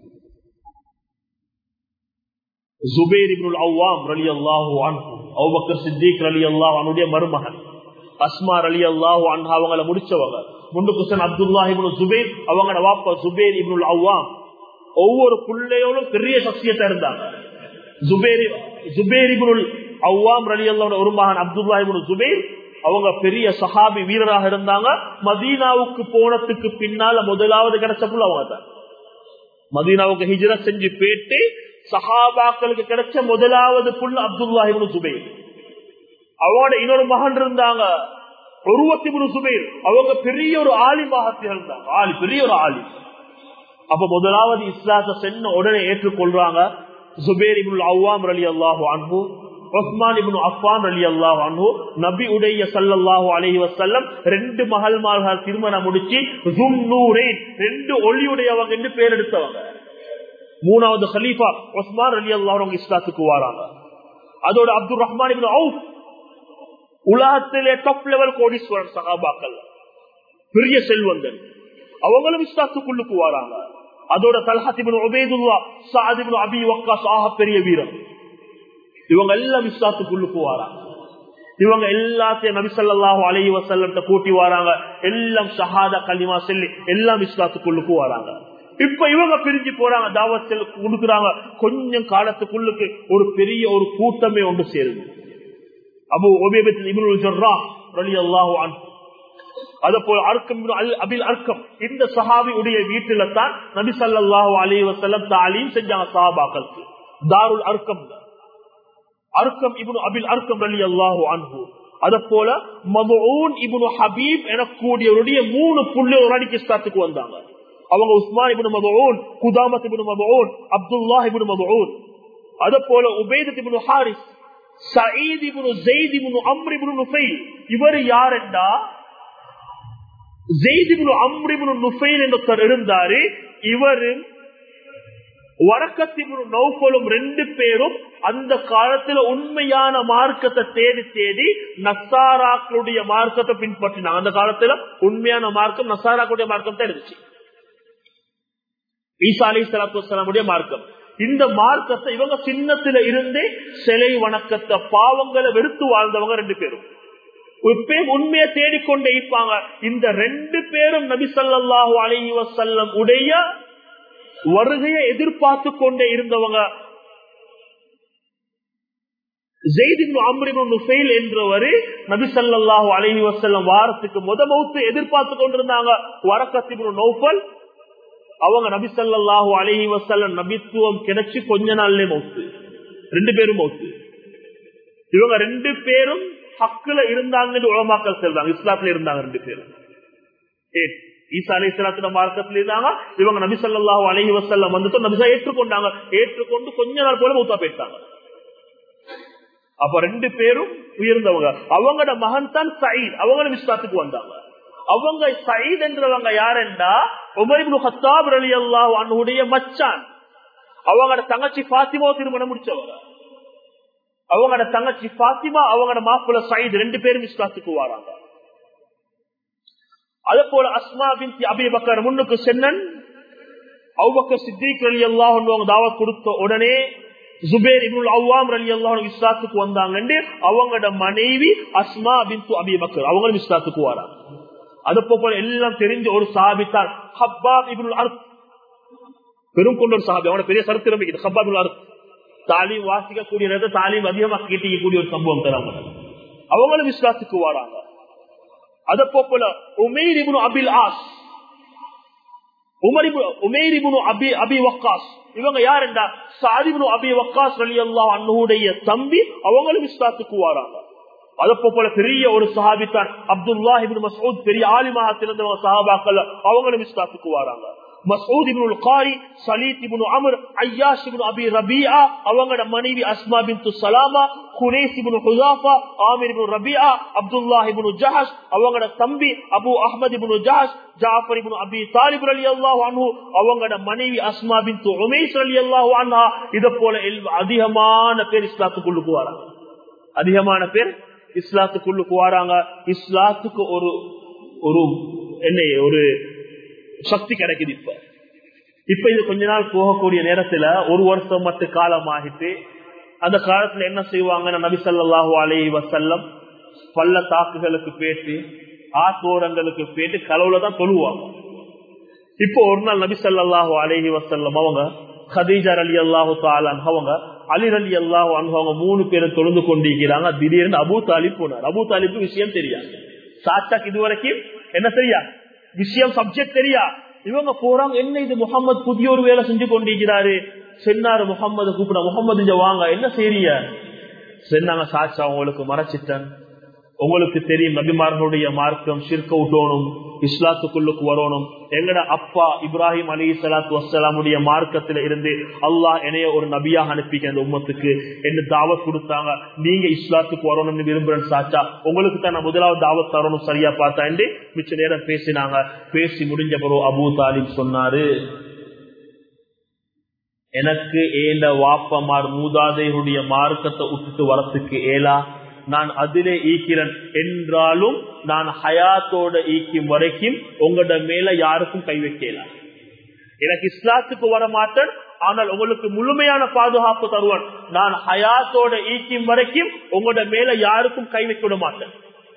ஜுபேர் இப்னுல் அவ்வாம் ரலி அல்லாஹு அன்ஹு அவுபக்கர் சித்திக் ரலி அல்லாஹ் அவனுடைய மருமகன் அஸ்மா அலி அல்லாஹு அன்ஹா அவங்கள முடிச்சவங்க முண்டு குசன் அப்துல்லா இப்னு ஜுபேர் அவங்களோட வாப்பா ஜுபேர் இப்னுல் அவ்வாம் ஒவ்வொரு பிள்ளையோடும் பெரிய சக்தியத்தை இருந்தாங்க ஜுபேரி ஜுபேரிபுல் அவ்வாம் ரலி அல்லாவோட ஒரு மகன் அப்துல்லா இபுல் ஜுபேர் அவங்க பெரிய சஹாபி வீரராக இருந்தாங்க மதீனாவுக்கு போனதுக்கு பின்னால முதலாவது கிடைச்ச புள்ள அவங்க தான் மதீனாவுக்கு ஹிஜ்ர செஞ்சு போயிட்டு சஹாபாக்களுக்கு கிடைச்ச முதலாவது புள்ள அப்துல்லா இபுல் ஜுபேர் அவனோட இன்னொரு மகன் இருந்தாங்க ஒருவத்தி சுபேர் அவங்க பெரிய ஒரு ஆலிமாக திகழ்ந்தாங்க ஆலி பெரிய ஒரு ஆலி அப்ப முதலாவது இஸ்லாத்தை சென்ன உடனே ஏற்றுக்கொள்றாங்க ஜுபேர் இபுல் அவ்வாம் அலி அல்லாஹு அன்பு உஸ்மான் இப்னு அஃபான் அலி அல்லாஹ் அன்ஹு நபி உடைய ஸல்லல்லாஹு அலைஹி வஸல்லம் ரெண்டு மகள்மார்கள் திருமணம் முடிச்சு ஜுன்னூரைன் ரெண்டு ஒளியுடையவங்க என்று பேர் எடுத்தவங்க மூணாவது ஹலீஃபா உஸ்மான் அலி அல்லாஹ் அவங்க இஸ்லாத்துக்கு வராங்க அதோட அப்துல் ரஹ்மான் இப்னு அவுஃப் உலகத்திலே டாப் லெவல் கோடீஸ்வரர் சகாபாக்கள் பெரிய செல்வந்தன் அவங்களும் இஸ்லாத்துக்குள்ளுக்கு வராங்க அதோட தல்ஹத்திபின் உபேதுல்லா சாதிபின் அபி வக்காஸ் ஆக பெரிய வீரன் இவங்க எல்லாம் இஸ்லாத்துக்குள்ளுக்கு வராங்க இவங்க எல்லாத்தையும் நபிசல்லாஹு அலஹி வசல்லம் கூட்டி வராங்க எல்லாம் ஷஹாதா கலிமா சொல்லி எல்லாம் இஸ்லாத்துக்குள்ளுக்கு வராங்க இப்ப இவங்க பிரிஞ்சு போறாங்க தாவத் கொடுக்குறாங்க கொஞ்சம் காலத்துக்குள்ளுக்கு ஒரு பெரிய ஒரு கூட்டமே ஒன்று சேருது அபு ஒபேபத்தில் இபுல் ஜர்ரா ரலி அல்லாஹு அன் அது போல அர்க்கம் அபில் அர்க்கம் இந்த சஹாபி உடைய வீட்டில தான் நபி சல்லாஹூ அலி வசல்லம் தாலீம் செஞ்சாங்க சஹாபாக்களுக்கு தாருல் அர்க்கம் அர்க்கம் இபுன் அபில் அர்க்கம் அலி அல்லாஹூ அன்பு அத போல மதுன் இபுனு ஹபீப் எனக்கூடியவருடைய மூணு புள்ளி ஒரு அடிக்கு ஸ்டாத்துக்கு வந்தாங்க அவங்க உஸ்மான் இபுன் மதுன் குதாமத் இபுன் மதுன் அப்துல்லா இபுன் மதுன் அத போல Ubaidah ibn Harith Saeed ibn Zaid ibn Amr ibn Nufail இவர் யார் என்றா ஜெய்திபுல் அம்ரிபுல் நுஃபைல் என்றொருத்தர் இருந்தாரு இவரு வடக்கத்திபுல் நௌஃபலும் ரெண்டு பேரும் அந்த காலத்துல உண்மையான மார்க்கத்தை தேடி தேடி நசாராக்களுடைய மார்க்கத்தை பின்பற்றினாங்க அந்த காலத்துல உண்மையான மார்க்கம் நசாராக்களுடைய மார்க்கம் தான் இருந்துச்சு ஈசா அலி சலாத்துடைய மார்க்கம் இந்த மார்க்கத்தை இவங்க சின்னத்துல இருந்தே சிலை வணக்கத்தை பாவங்களை வெறுத்து வாழ்ந்தவங்க ரெண்டு பேரும் உண்மையை தேடிக்கொண்டே இருப்பாங்க இந்த ரெண்டு பேரும் நபி சல்லாஹூ அலி வசல்லம் உடைய வருகையை எதிர்பார்த்து கொண்டே இருந்தவங்க என்றவர் நபி சல்லாஹூ அலஹி வசல்லம் வாரத்துக்கு முத மௌத்து எதிர்பார்த்து கொண்டிருந்தாங்க வரக்கத்திபு நௌஃபல் அவங்க நபி சல்லாஹூ அலஹி வசல்லம் நபித்துவம் கிடைச்சு கொஞ்ச நாள்லயே மௌத்து ரெண்டு பேரும் மௌத்து இவங்க ரெண்டு பேரும் ஹக்குல இருந்தாங்கன்னு உலமாக்கல் செல்றாங்க இஸ்லாத்துல இருந்தாங்க ரெண்டு பேரும் ஈசா அலி இஸ்லாத்துல மார்க்கத்துல இருந்தாங்க இவங்க நபி சொல்லாஹு அலஹி வசல்லம் வந்துட்டு நபிசா ஏற்றுக்கொண்டாங்க ஏற்றுக்கொண்டு கொஞ்ச நாள் போல மூத்தா போயிட்டாங்க அப்ப ரெண்டு பேரும் உயர்ந்தவங்க அவங்களோட மகன் தான் சயீத் அவங்களும் இஸ்லாத்துக்கு வந்தாங்க அவங்க சயீத் என்றவங்க யாருண்டா உமரிபு ஹத்தாப் அலி அல்லாஹ் அன்னுடைய மச்சான் அவங்களோட தங்கச்சி பாத்திமா திருமணம் முடிச்சவங்க அவங்களோட தங்கச்சி பாத்திமா அவங்களோட மாப்பிள்ள சயித் ரெண்டு பேரும் இஸ்லாத்துக்கு வராங்க அதே போல அஸ்மா பின் அபி பக்கர் முன்னுக்கு சென்னன் அவுபக்கர் சித்திக் அலி அல்லாஹ் தாவத் கொடுத்த உடனே ஜுபேர் இபுல் அவ்வாம் அலி அல்லாஹ் இஸ்லாத்துக்கு வந்தாங்க அவங்களோட மனைவி அஸ்மா பின் அபி பக்கர் அவங்களும் இஸ்லாத்துக்கு வராங்க அது போல எல்லாம் தெரிஞ்ச ஒரு சாபித்தான் ஹப்பாப் இபுல் அர்த் பெரும் கொண்ட ஒரு சாபி அவனோட பெரிய சரித்திரம் இருக்குது ஹப்பாப் இபுல் அர்த் தாலீம் வாசிக்கக்கூடிய நேரத்தை தாலீம் அதிகமாக கேட்டிக்கக்கூடிய ஒரு சம்பவம் தராங்க அவங்களும் விஸ்வாசுக்கு வராங்க அத போல உமேர் இபுனு அபில் ஆஸ் உமேரிபுனு அபி அபி வக்காஸ் இவங்க யார் என்றா சாதிபுனு அபி வக்காஸ் அலி அல்லா அண்ணுடைய தம்பி அவங்களும் இஸ்லாத்துக்கு வராங்க அதப்போ போல பெரிய ஒரு சஹாபித்தான் அப்துல்லா இபின் மசூத் பெரிய ஆலிமாக திறந்தவங்க சஹாபாக்கள் அவங்களும் இஸ்லாத்துக்கு வராங்க மசூத் இப்னு காரி சலீத் இப்னு அமர் ஐயாஷ் இப்னு அபி ரபியா அவங்களோட மனைவி அஸ்மா பின் சலாமா குரேஸ் இப்னு ஹுசாஃபா ஆமிர் இப்னு ரபியா அப்துல்லா இப்னு ஜஹஷ் அவங்களோட தம்பி அபு அஹ்மத் இப்னு ஜஹஷ் ஜாஃபர் இப்னு அபி தாலிப் ரலியல்லாஹு அன்ஹு அவங்களோட மனைவி அஸ்மா பின் உமைஸ் ரலியல்லாஹு அன்ஹா இத போல அதிகமான பேர் இஸ்லாத்துக்குள்ளுக்கு வராங்க அதிகமான பேர் இஸ்லாத்துக்குள்ளுக்கு வராங்க இஸ்லாத்துக்கு ஒரு ஒரு என்ன ஒரு சக்தி கிடைக்குது இப்ப இப்ப இது கொஞ்ச நாள் போகக்கூடிய நேரத்துல ஒரு வருஷம் மட்டு காலம் ஆகிட்டு அந்த காலத்துல என்ன செய்வாங்கன்னா நபி சல்லாஹூ அலி வசல்லம் பள்ள தாக்குகளுக்கு பேட்டு ஆத்தோரங்களுக்கு பேட்டு கலவுல தான் தொழுவாங்க இப்போ ஒரு நாள் நபி சல்லாஹூ அலஹி வசல்லம் அவங்க ஹதீஜர் அலி அல்லாஹு தாலான் அவங்க அலி அலி அல்லாஹு அவங்க மூணு பேரும் தொழுந்து கொண்டிருக்கிறாங்க திடீர்னு அபு தாலிப் போனார் அபு தாலிப்பு விஷயம் தெரியாது சாச்சாக்கு இதுவரைக்கும் என்ன தெரியா விஷயம் சப்ஜெக்ட் தெரியா இவங்க போறாங்க என்ன இது முகமது புதிய ஒரு வேலை செஞ்சு கொண்டிருக்கிறாரு சென்னாரு முகமது கூப்பிட முகமது இங்க வாங்க என்ன செய்ய சென்னாங்க சாச்சா உங்களுக்கு மறைச்சிட்டன் உங்களுக்கு தெரியும் நபிமார்களுடைய மார்க்கம் சிற்க விட்டோனும் இஸ்லாத்துக்குள்ளுக்கு வரணும் எங்கட அப்பா இப்ராஹிம் அலி சலாத்து வசலாமுடைய மார்க்கத்துல இருந்து அல்லாஹ் என்னைய ஒரு நபியாக அனுப்பிக்க அந்த உம்மத்துக்கு என்ன தாவத் கொடுத்தாங்க நீங்க இஸ்லாத்துக்கு வரணும்னு விரும்புறேன் சாச்சா உங்களுக்கு தான் நான் முதலாவது தாவத் தரணும் சரியா பார்த்தா மிச்ச நேரம் பேசினாங்க பேசி முடிஞ்ச பிறகு அபு தாலிப் சொன்னாரு எனக்கு ஏண்ட வாப்பமார் மூதாதையுடைய மார்க்கத்தை விட்டுட்டு வரத்துக்கு ஏலா நான் அதிலே ஈக்கிறேன் என்றாலும் நான் ஹயாத்தோட ஈக்கும் வரைக்கும் உங்களோட மேல யாருக்கும் கை வைக்கலாம் எனக்கு இஸ்லாத்துக்கு வர மாட்டேன் ஆனால் உங்களுக்கு முழுமையான பாதுகாப்பு தருவன் நான் ஹயாத்தோட ஈக்கும் வரைக்கும் உங்களோட மேல யாருக்கும் கை வைக்க விட மாட்டேன்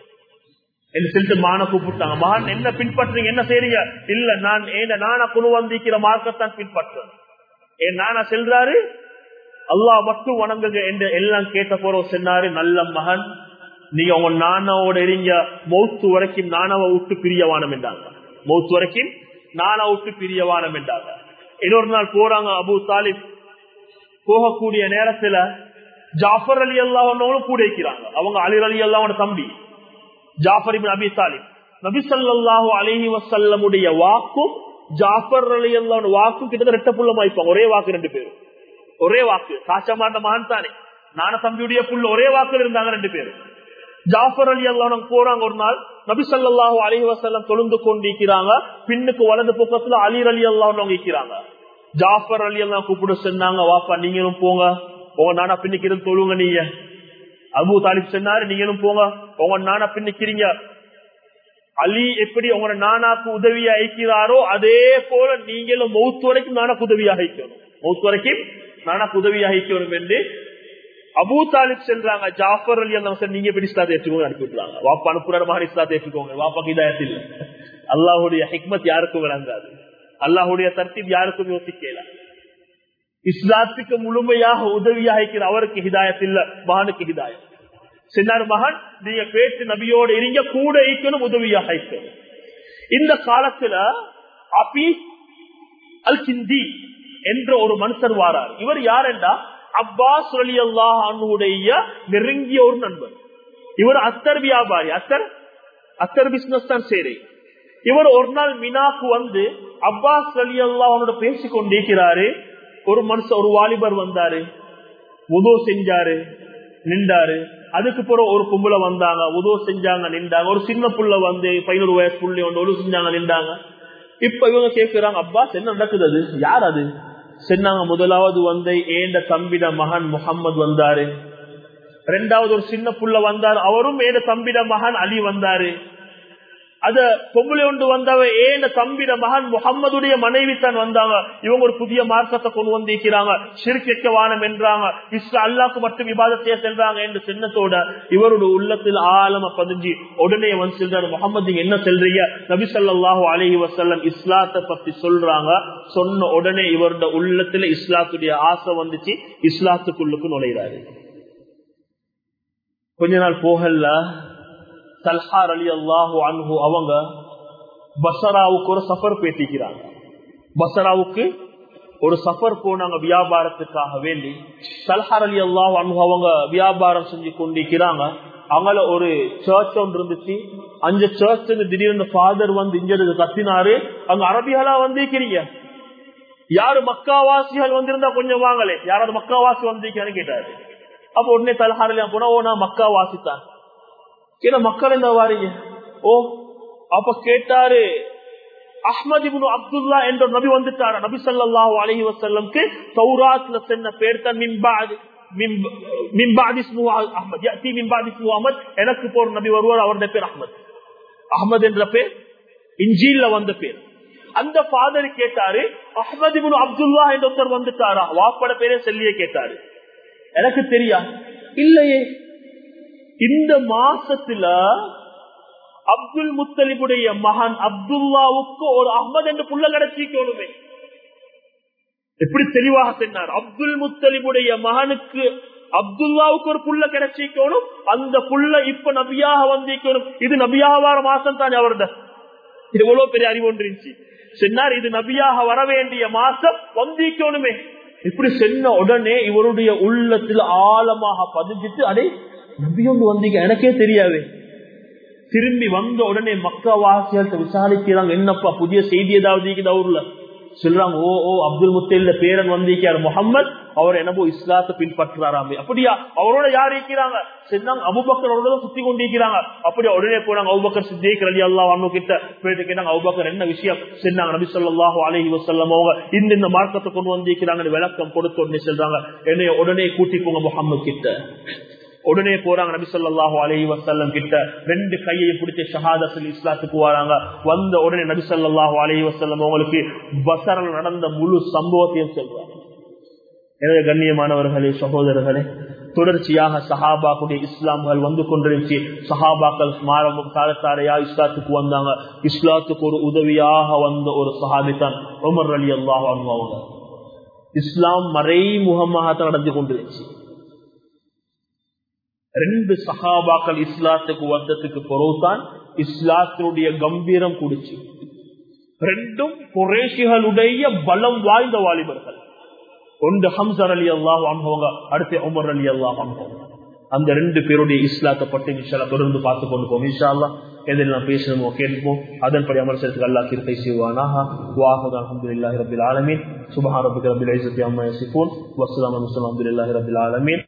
என்று சொல்லிட்டு மான கூப்பிட்டாங்க மகான் என்ன பின்பற்றுறீங்க என்ன செய்றீங்க இல்ல நான் ஏன நானா குழு வந்திருக்கிற மார்க்கத்தான் பின்பற்றுறேன் ஏன் நானா செல்றாரு அல்லாஹ் மட்டும் வணங்குங்க என்று எல்லாம் கேட்ட போற சொன்னாரு நல்ல மகன் நீங்க உங்க நானாவோட எரிஞ்ச மௌத்து வரைக்கும் நானாவை விட்டு பிரியவானம் என்றாங்க மௌத்து வரைக்கும் நானா விட்டு பிரியவானம் என்றாங்க இன்னொரு நாள் போறாங்க அபு தாலிப் போகக்கூடிய நேரத்துல ஜாஃபர் அலி அல்லாவும் கூட இருக்கிறாங்க அவங்க அலி அலி அல்லாவோட தம்பி ஜாஃபர் இபின் அபி தாலிப் நபி சல்லாஹூ அலஹி வசல்லமுடைய வாக்கும் ஜாஃபர் அலி அல்லாவோட வாக்கும் கிட்டத்தட்ட ரெட்ட புள்ள வாய்ப்பாங்க ஒரே வாக்கு ரெண்டு பேரும் ஒரே வாக்கு சாச்சமாண்ட மகன் தானே நான தம்பியுடைய புள்ள ஒரே வாக்குல இருந்தாங்க ரெண்டு பேரும் ஜாஃபர் அலி அல்லா போறாங்க ஒரு நாள் நபி சல்லாஹூ அலி வசல்லம் தொழுந்து கொண்டிருக்கிறாங்க பின்னுக்கு வலது பக்கத்துல அலி அலி அல்லா இருக்கிறாங்க ஜாஃபர் அலி அல்லா கூப்பிட சொன்னாங்க வாப்பா நீங்களும் போங்க உங்க நானா பின்னிக்கிறது தொழுங்க நீங்க அபு தாலிப் சொன்னாரு நீங்களும் போங்க உங்க நானா பின்னிக்கிறீங்க அலி எப்படி உங்களோட நானாக்கு உதவியா அழைக்கிறாரோ அதே போல நீங்களும் மௌத்து வரைக்கும் நானாக்கு உதவியா அழைக்கணும் மௌத்து வரைக்கும் நானாக்கு உதவியா அழைக்கணும் என்று அபு தாலிப் சென்றாங்க ஜாஃபர் அலி அல்லா நீங்க எப்படி இஸ்லாத்தை ஏற்றுக்கோங்க அனுப்பி விட்டுறாங்க வாப்பா அனுப்புற மாதிரி இஸ்லாத்தை ஏற்றுக்கோங்க வாப்பாக்கு இதாயத்தில் அல்லாஹுடைய ஹிக்மத் யாருக்கும் விளங்காது அல்லாஹுடைய தர்த்தீப் யாருக்கும் யோசிக்கல இஸ்லாத்துக்கு முழுமையாக உதவியாக இருக்கிற அவருக்கு ஹிதாயத் இல்ல மகனுக்கு ஹிதாயத் சின்னார் மகன் நீங்க பேச்சு நபியோட இருங்க கூட ஈக்கணும் உதவியாக இருக்கணும் இந்த காலத்துல அபி அல் சிந்தி என்ற ஒரு மனுஷர் வாரார் இவர் யார் என்றா அப்பாஸ் அலி அல்லாஹுடைய நெருங்கிய ஒரு நண்பர் இவர் அத்தர் வியாபாரி அத்தர் அத்தர் பிசினஸ் தான் சரி இவர் ஒரு நாள் மினாக்கு வந்து அப்பாஸ் அலி அல்லாஹனோட பேசிக் கொண்டிருக்கிறாரு ஒரு மனுஷன் ஒரு வாலிபர் வந்தாரு உதோ செஞ்சாரு நின்றாரு அதுக்கு பிறகு ஒரு கும்பல வந்தாங்க உதோ செஞ்சாங்க நின்றாங்க ஒரு சின்ன புள்ள வந்து பதினோரு வயசு புள்ளி ஒன்று ஒரு செஞ்சாங்க நின்றாங்க இப்ப இவங்க கேட்கிறாங்க அப்பாஸ் என்ன நடக்குது அது யார் அது சொன்னாங்க முதலாவது வந்து ஏண்ட தம்பிட மகன் முகம்மது வந்தாரு ரெண்டாவது ஒரு சின்ன புள்ள வந்தார் அவரும் ஏத தம்பிட மகன் அலி வந்தாரு அத பொம்பளை ஒன்று வந்தவ ஏன தம்பிட மகன் முகம்மதுடைய மனைவி தான் வந்தாங்க இவங்க ஒரு புதிய மார்க்கத்தை கொண்டு வந்திருக்கிறாங்க சிறுக்க வானம் என்றாங்க இஸ்லா அல்லாக்கு மட்டும் விவாதத்தைய செல்றாங்க என்று சின்னத்தோட இவருடைய உள்ளத்தில் ஆழம பதிஞ்சு உடனே வந்து செல்றாரு முகமது நீங்க என்ன செல்றீங்க நபி ஸல்லல்லாஹு அலைஹி வஸல்லம் இஸ்லாத்தை பத்தி சொல்றாங்க சொன்ன உடனே இவருடைய உள்ளத்துல இஸ்லாத்துடைய ஆசை வந்துச்சு இஸ்லாத்துக்குள்ளுக்கு நுழைகிறாரு கொஞ்ச நாள் போகல தல்ஹார் அலி அல்லாஹு அன்ஹு அவங்க பசராவுக்கு ஒரு சஃபர் பேட்டிக்கிறாங்க பசராவுக்கு ஒரு சஃபர் போனாங்க வியாபாரத்துக்காக வேண்டி தல்ஹார் அலி அல்லாஹு அன்ஹு அவங்க வியாபாரம் செஞ்சு கொண்டிருக்கிறாங்க அவங்கள ஒரு சர்ச் ஒன்று இருந்துச்சு அந்த சர்ச் திடீர்னு ஃபாதர் வந்து இங்க கத்தினாரு அங்க அரபிகளா வந்திருக்கிறீங்க யாரு மக்காவாசிகள் வந்திருந்தா கொஞ்சம் வாங்கலே யாராவது மக்காவாசி வந்திருக்கான்னு கேட்டாரு அப்ப உடனே தலஹாரில போனா ஓ நான் மக்கா வாசித்தான் ஏன்னா மக்கள் என்ன வாரீங்க ஓ அப்ப கேட்டாரு அஹ்மது இப்னு அப்துல்லா என்ற நபி வந்துட்டாரு நபி ஸல்லல்லாஹு அலைஹி வஸல்லம்க்கு தௌராத்ல சொன்ன பேர் தான் மின்பாத் மின்பாத் இஸ்மு அஹ்மத் யதி மின்பாத் இஸ்மு அஹ்மத் எனக்கு போற நபி வருவார் அவருடைய பேர் அஹ்மத் அஹ்மத் என்ற பேர் இன்ஜீல்ல வந்த பேர் அந்த ஃபாதர் கேட்டாரு அஹ்மது இப்னு அப்துல்லா என்ற ஒருத்தர் வந்துட்டாரா வாப்பட பேரே செல்லியே கேட்டாரு எனக்கு தெரியா இல்லையே இந்த மாசத்துல அப்துல் முத்தலிபுடைய மகன் அப்துல்லாவுக்கு ஒரு அஹ்மது என்று புள்ள கிடைச்சிக்கணுமே எப்படி தெளிவாக சொன்னார் அப்துல் முத்தலிபுடைய மகனுக்கு அப்துல்லாவுக்கு ஒரு புள்ள கிடைச்சிக்கணும் அந்த புள்ள இப்ப நபியாக வந்திக்கணும் இது நபியாக வார மாசம் தானே அவர்த இது எவ்வளவு பெரிய அறிவு ஒன்று இருந்துச்சு சொன்னார் இது நபியாக வர வேண்டிய மாசம் வந்திக்கணுமே இப்படி சொன்ன உடனே இவருடைய உள்ளத்தில் ஆழமாக பதிஞ்சிட்டு அடே நபி ஒன்று வந்தீங்க எனக்கே தெரியாவே திரும்பி வந்த உடனே மக்கா வாசிகள்கிட்ட விசாரிக்கிறாங்க என்னப்பா புதிய செய்தி ஏதாவது இருக்குது ஊர்ல சொல்றாங்க ஓ ஓ அப்துல் முத்தேல்ல பேரன் வந்திருக்காரு முகம்மது அவர் என்னவோ இஸ்லாத்தை பின்பற்றுறாராமே அப்படியா அவரோட யார் இருக்கிறாங்க சொன்னாங்க அபுபக்கர் அவரோட சுத்தி கொண்டிருக்கிறாங்க அப்படியே உடனே போனாங்க அபுபக்கர் சித்திக் அலி அல்லா அண்ணு கிட்ட போயிட்டு கேட்டாங்க அபுபக்கர் என்ன விஷயம் சொன்னாங்க நபி சொல்லாஹு அலஹி வசல்லம் அவங்க இந்த இந்த மார்க்கத்தை கொண்டு வந்திருக்கிறாங்கன்னு விளக்கம் கொடுத்து உடனே சொல்றாங்க என்னைய உடனே கூட்டி போங்க முகம்மது கிட்ட உடனே போறாங்க நபி சொல்லாஹு அலஹி வசல்லம் கிட்ட ரெண்டு கையை பிடிச்ச ஷஹாதத்தில் இஸ்லாத்துக்கு வராங்க வந்த உடனே நபி சொல்லாஹு அலஹி வசல்லம் அவங்களுக்கு பசரல் நடந்த முழு சம்பவத்தையும் சொல்றாங்க எனவே கண்ணியமானவர்களே சகோதரர்களே தொடர்ச்சியாக சஹாபாக்குடைய இஸ்லாம்கள் வந்து கொண்டிருந்துச்சு சஹாபாக்கள் ஸ்மாரகம் தாரத்தாரையா இஸ்லாத்துக்கு வந்தாங்க இஸ்லாத்துக்கு ஒரு உதவியாக வந்த ஒரு சஹாபித்தான் உமர் அலி அல்லாஹ் அவங்க இஸ்லாம் மறைமுகமாக நடந்து கொண்டிருந்துச்சு ரெண்டு சஹாபாக்கள் இஸ்லாத்துக்கு வந்ததுக்கு பிறகுதான் இஸ்லாத்தினுடைய கம்பீரம் குடிச்சு ரெண்டும் குரேஷிகளுடைய பலம் வாய்ந்த வாலிபர்கள் ஒன்று ஹம்சர் அலி அல்லாஹ் வாங்குவங்க அடுத்து உமர் அலி அல்லாஹ் வாங்குவாங்க அந்த ரெண்டு பேருடைய இஸ்லாத்தை பற்றி இன்ஷால்லா தொடர்ந்து பார்த்து கொண்டு போவோம் இன்ஷா அல்லா எதெல்லாம் பேசணுமோ கேட்போம் அதன்படி அமர்சத்துக்கு அல்லா கிருப்பை செய்வானாக வாஹுத் அலமதுல்லாஹி ரபில் ஆலமீன் சுபஹான் ரபிக் ரபில் ஐசத்தி அம்மா யசிஃபூன் வஸ்ஸலாமு அலைஹி ரபில் ஆலமீன்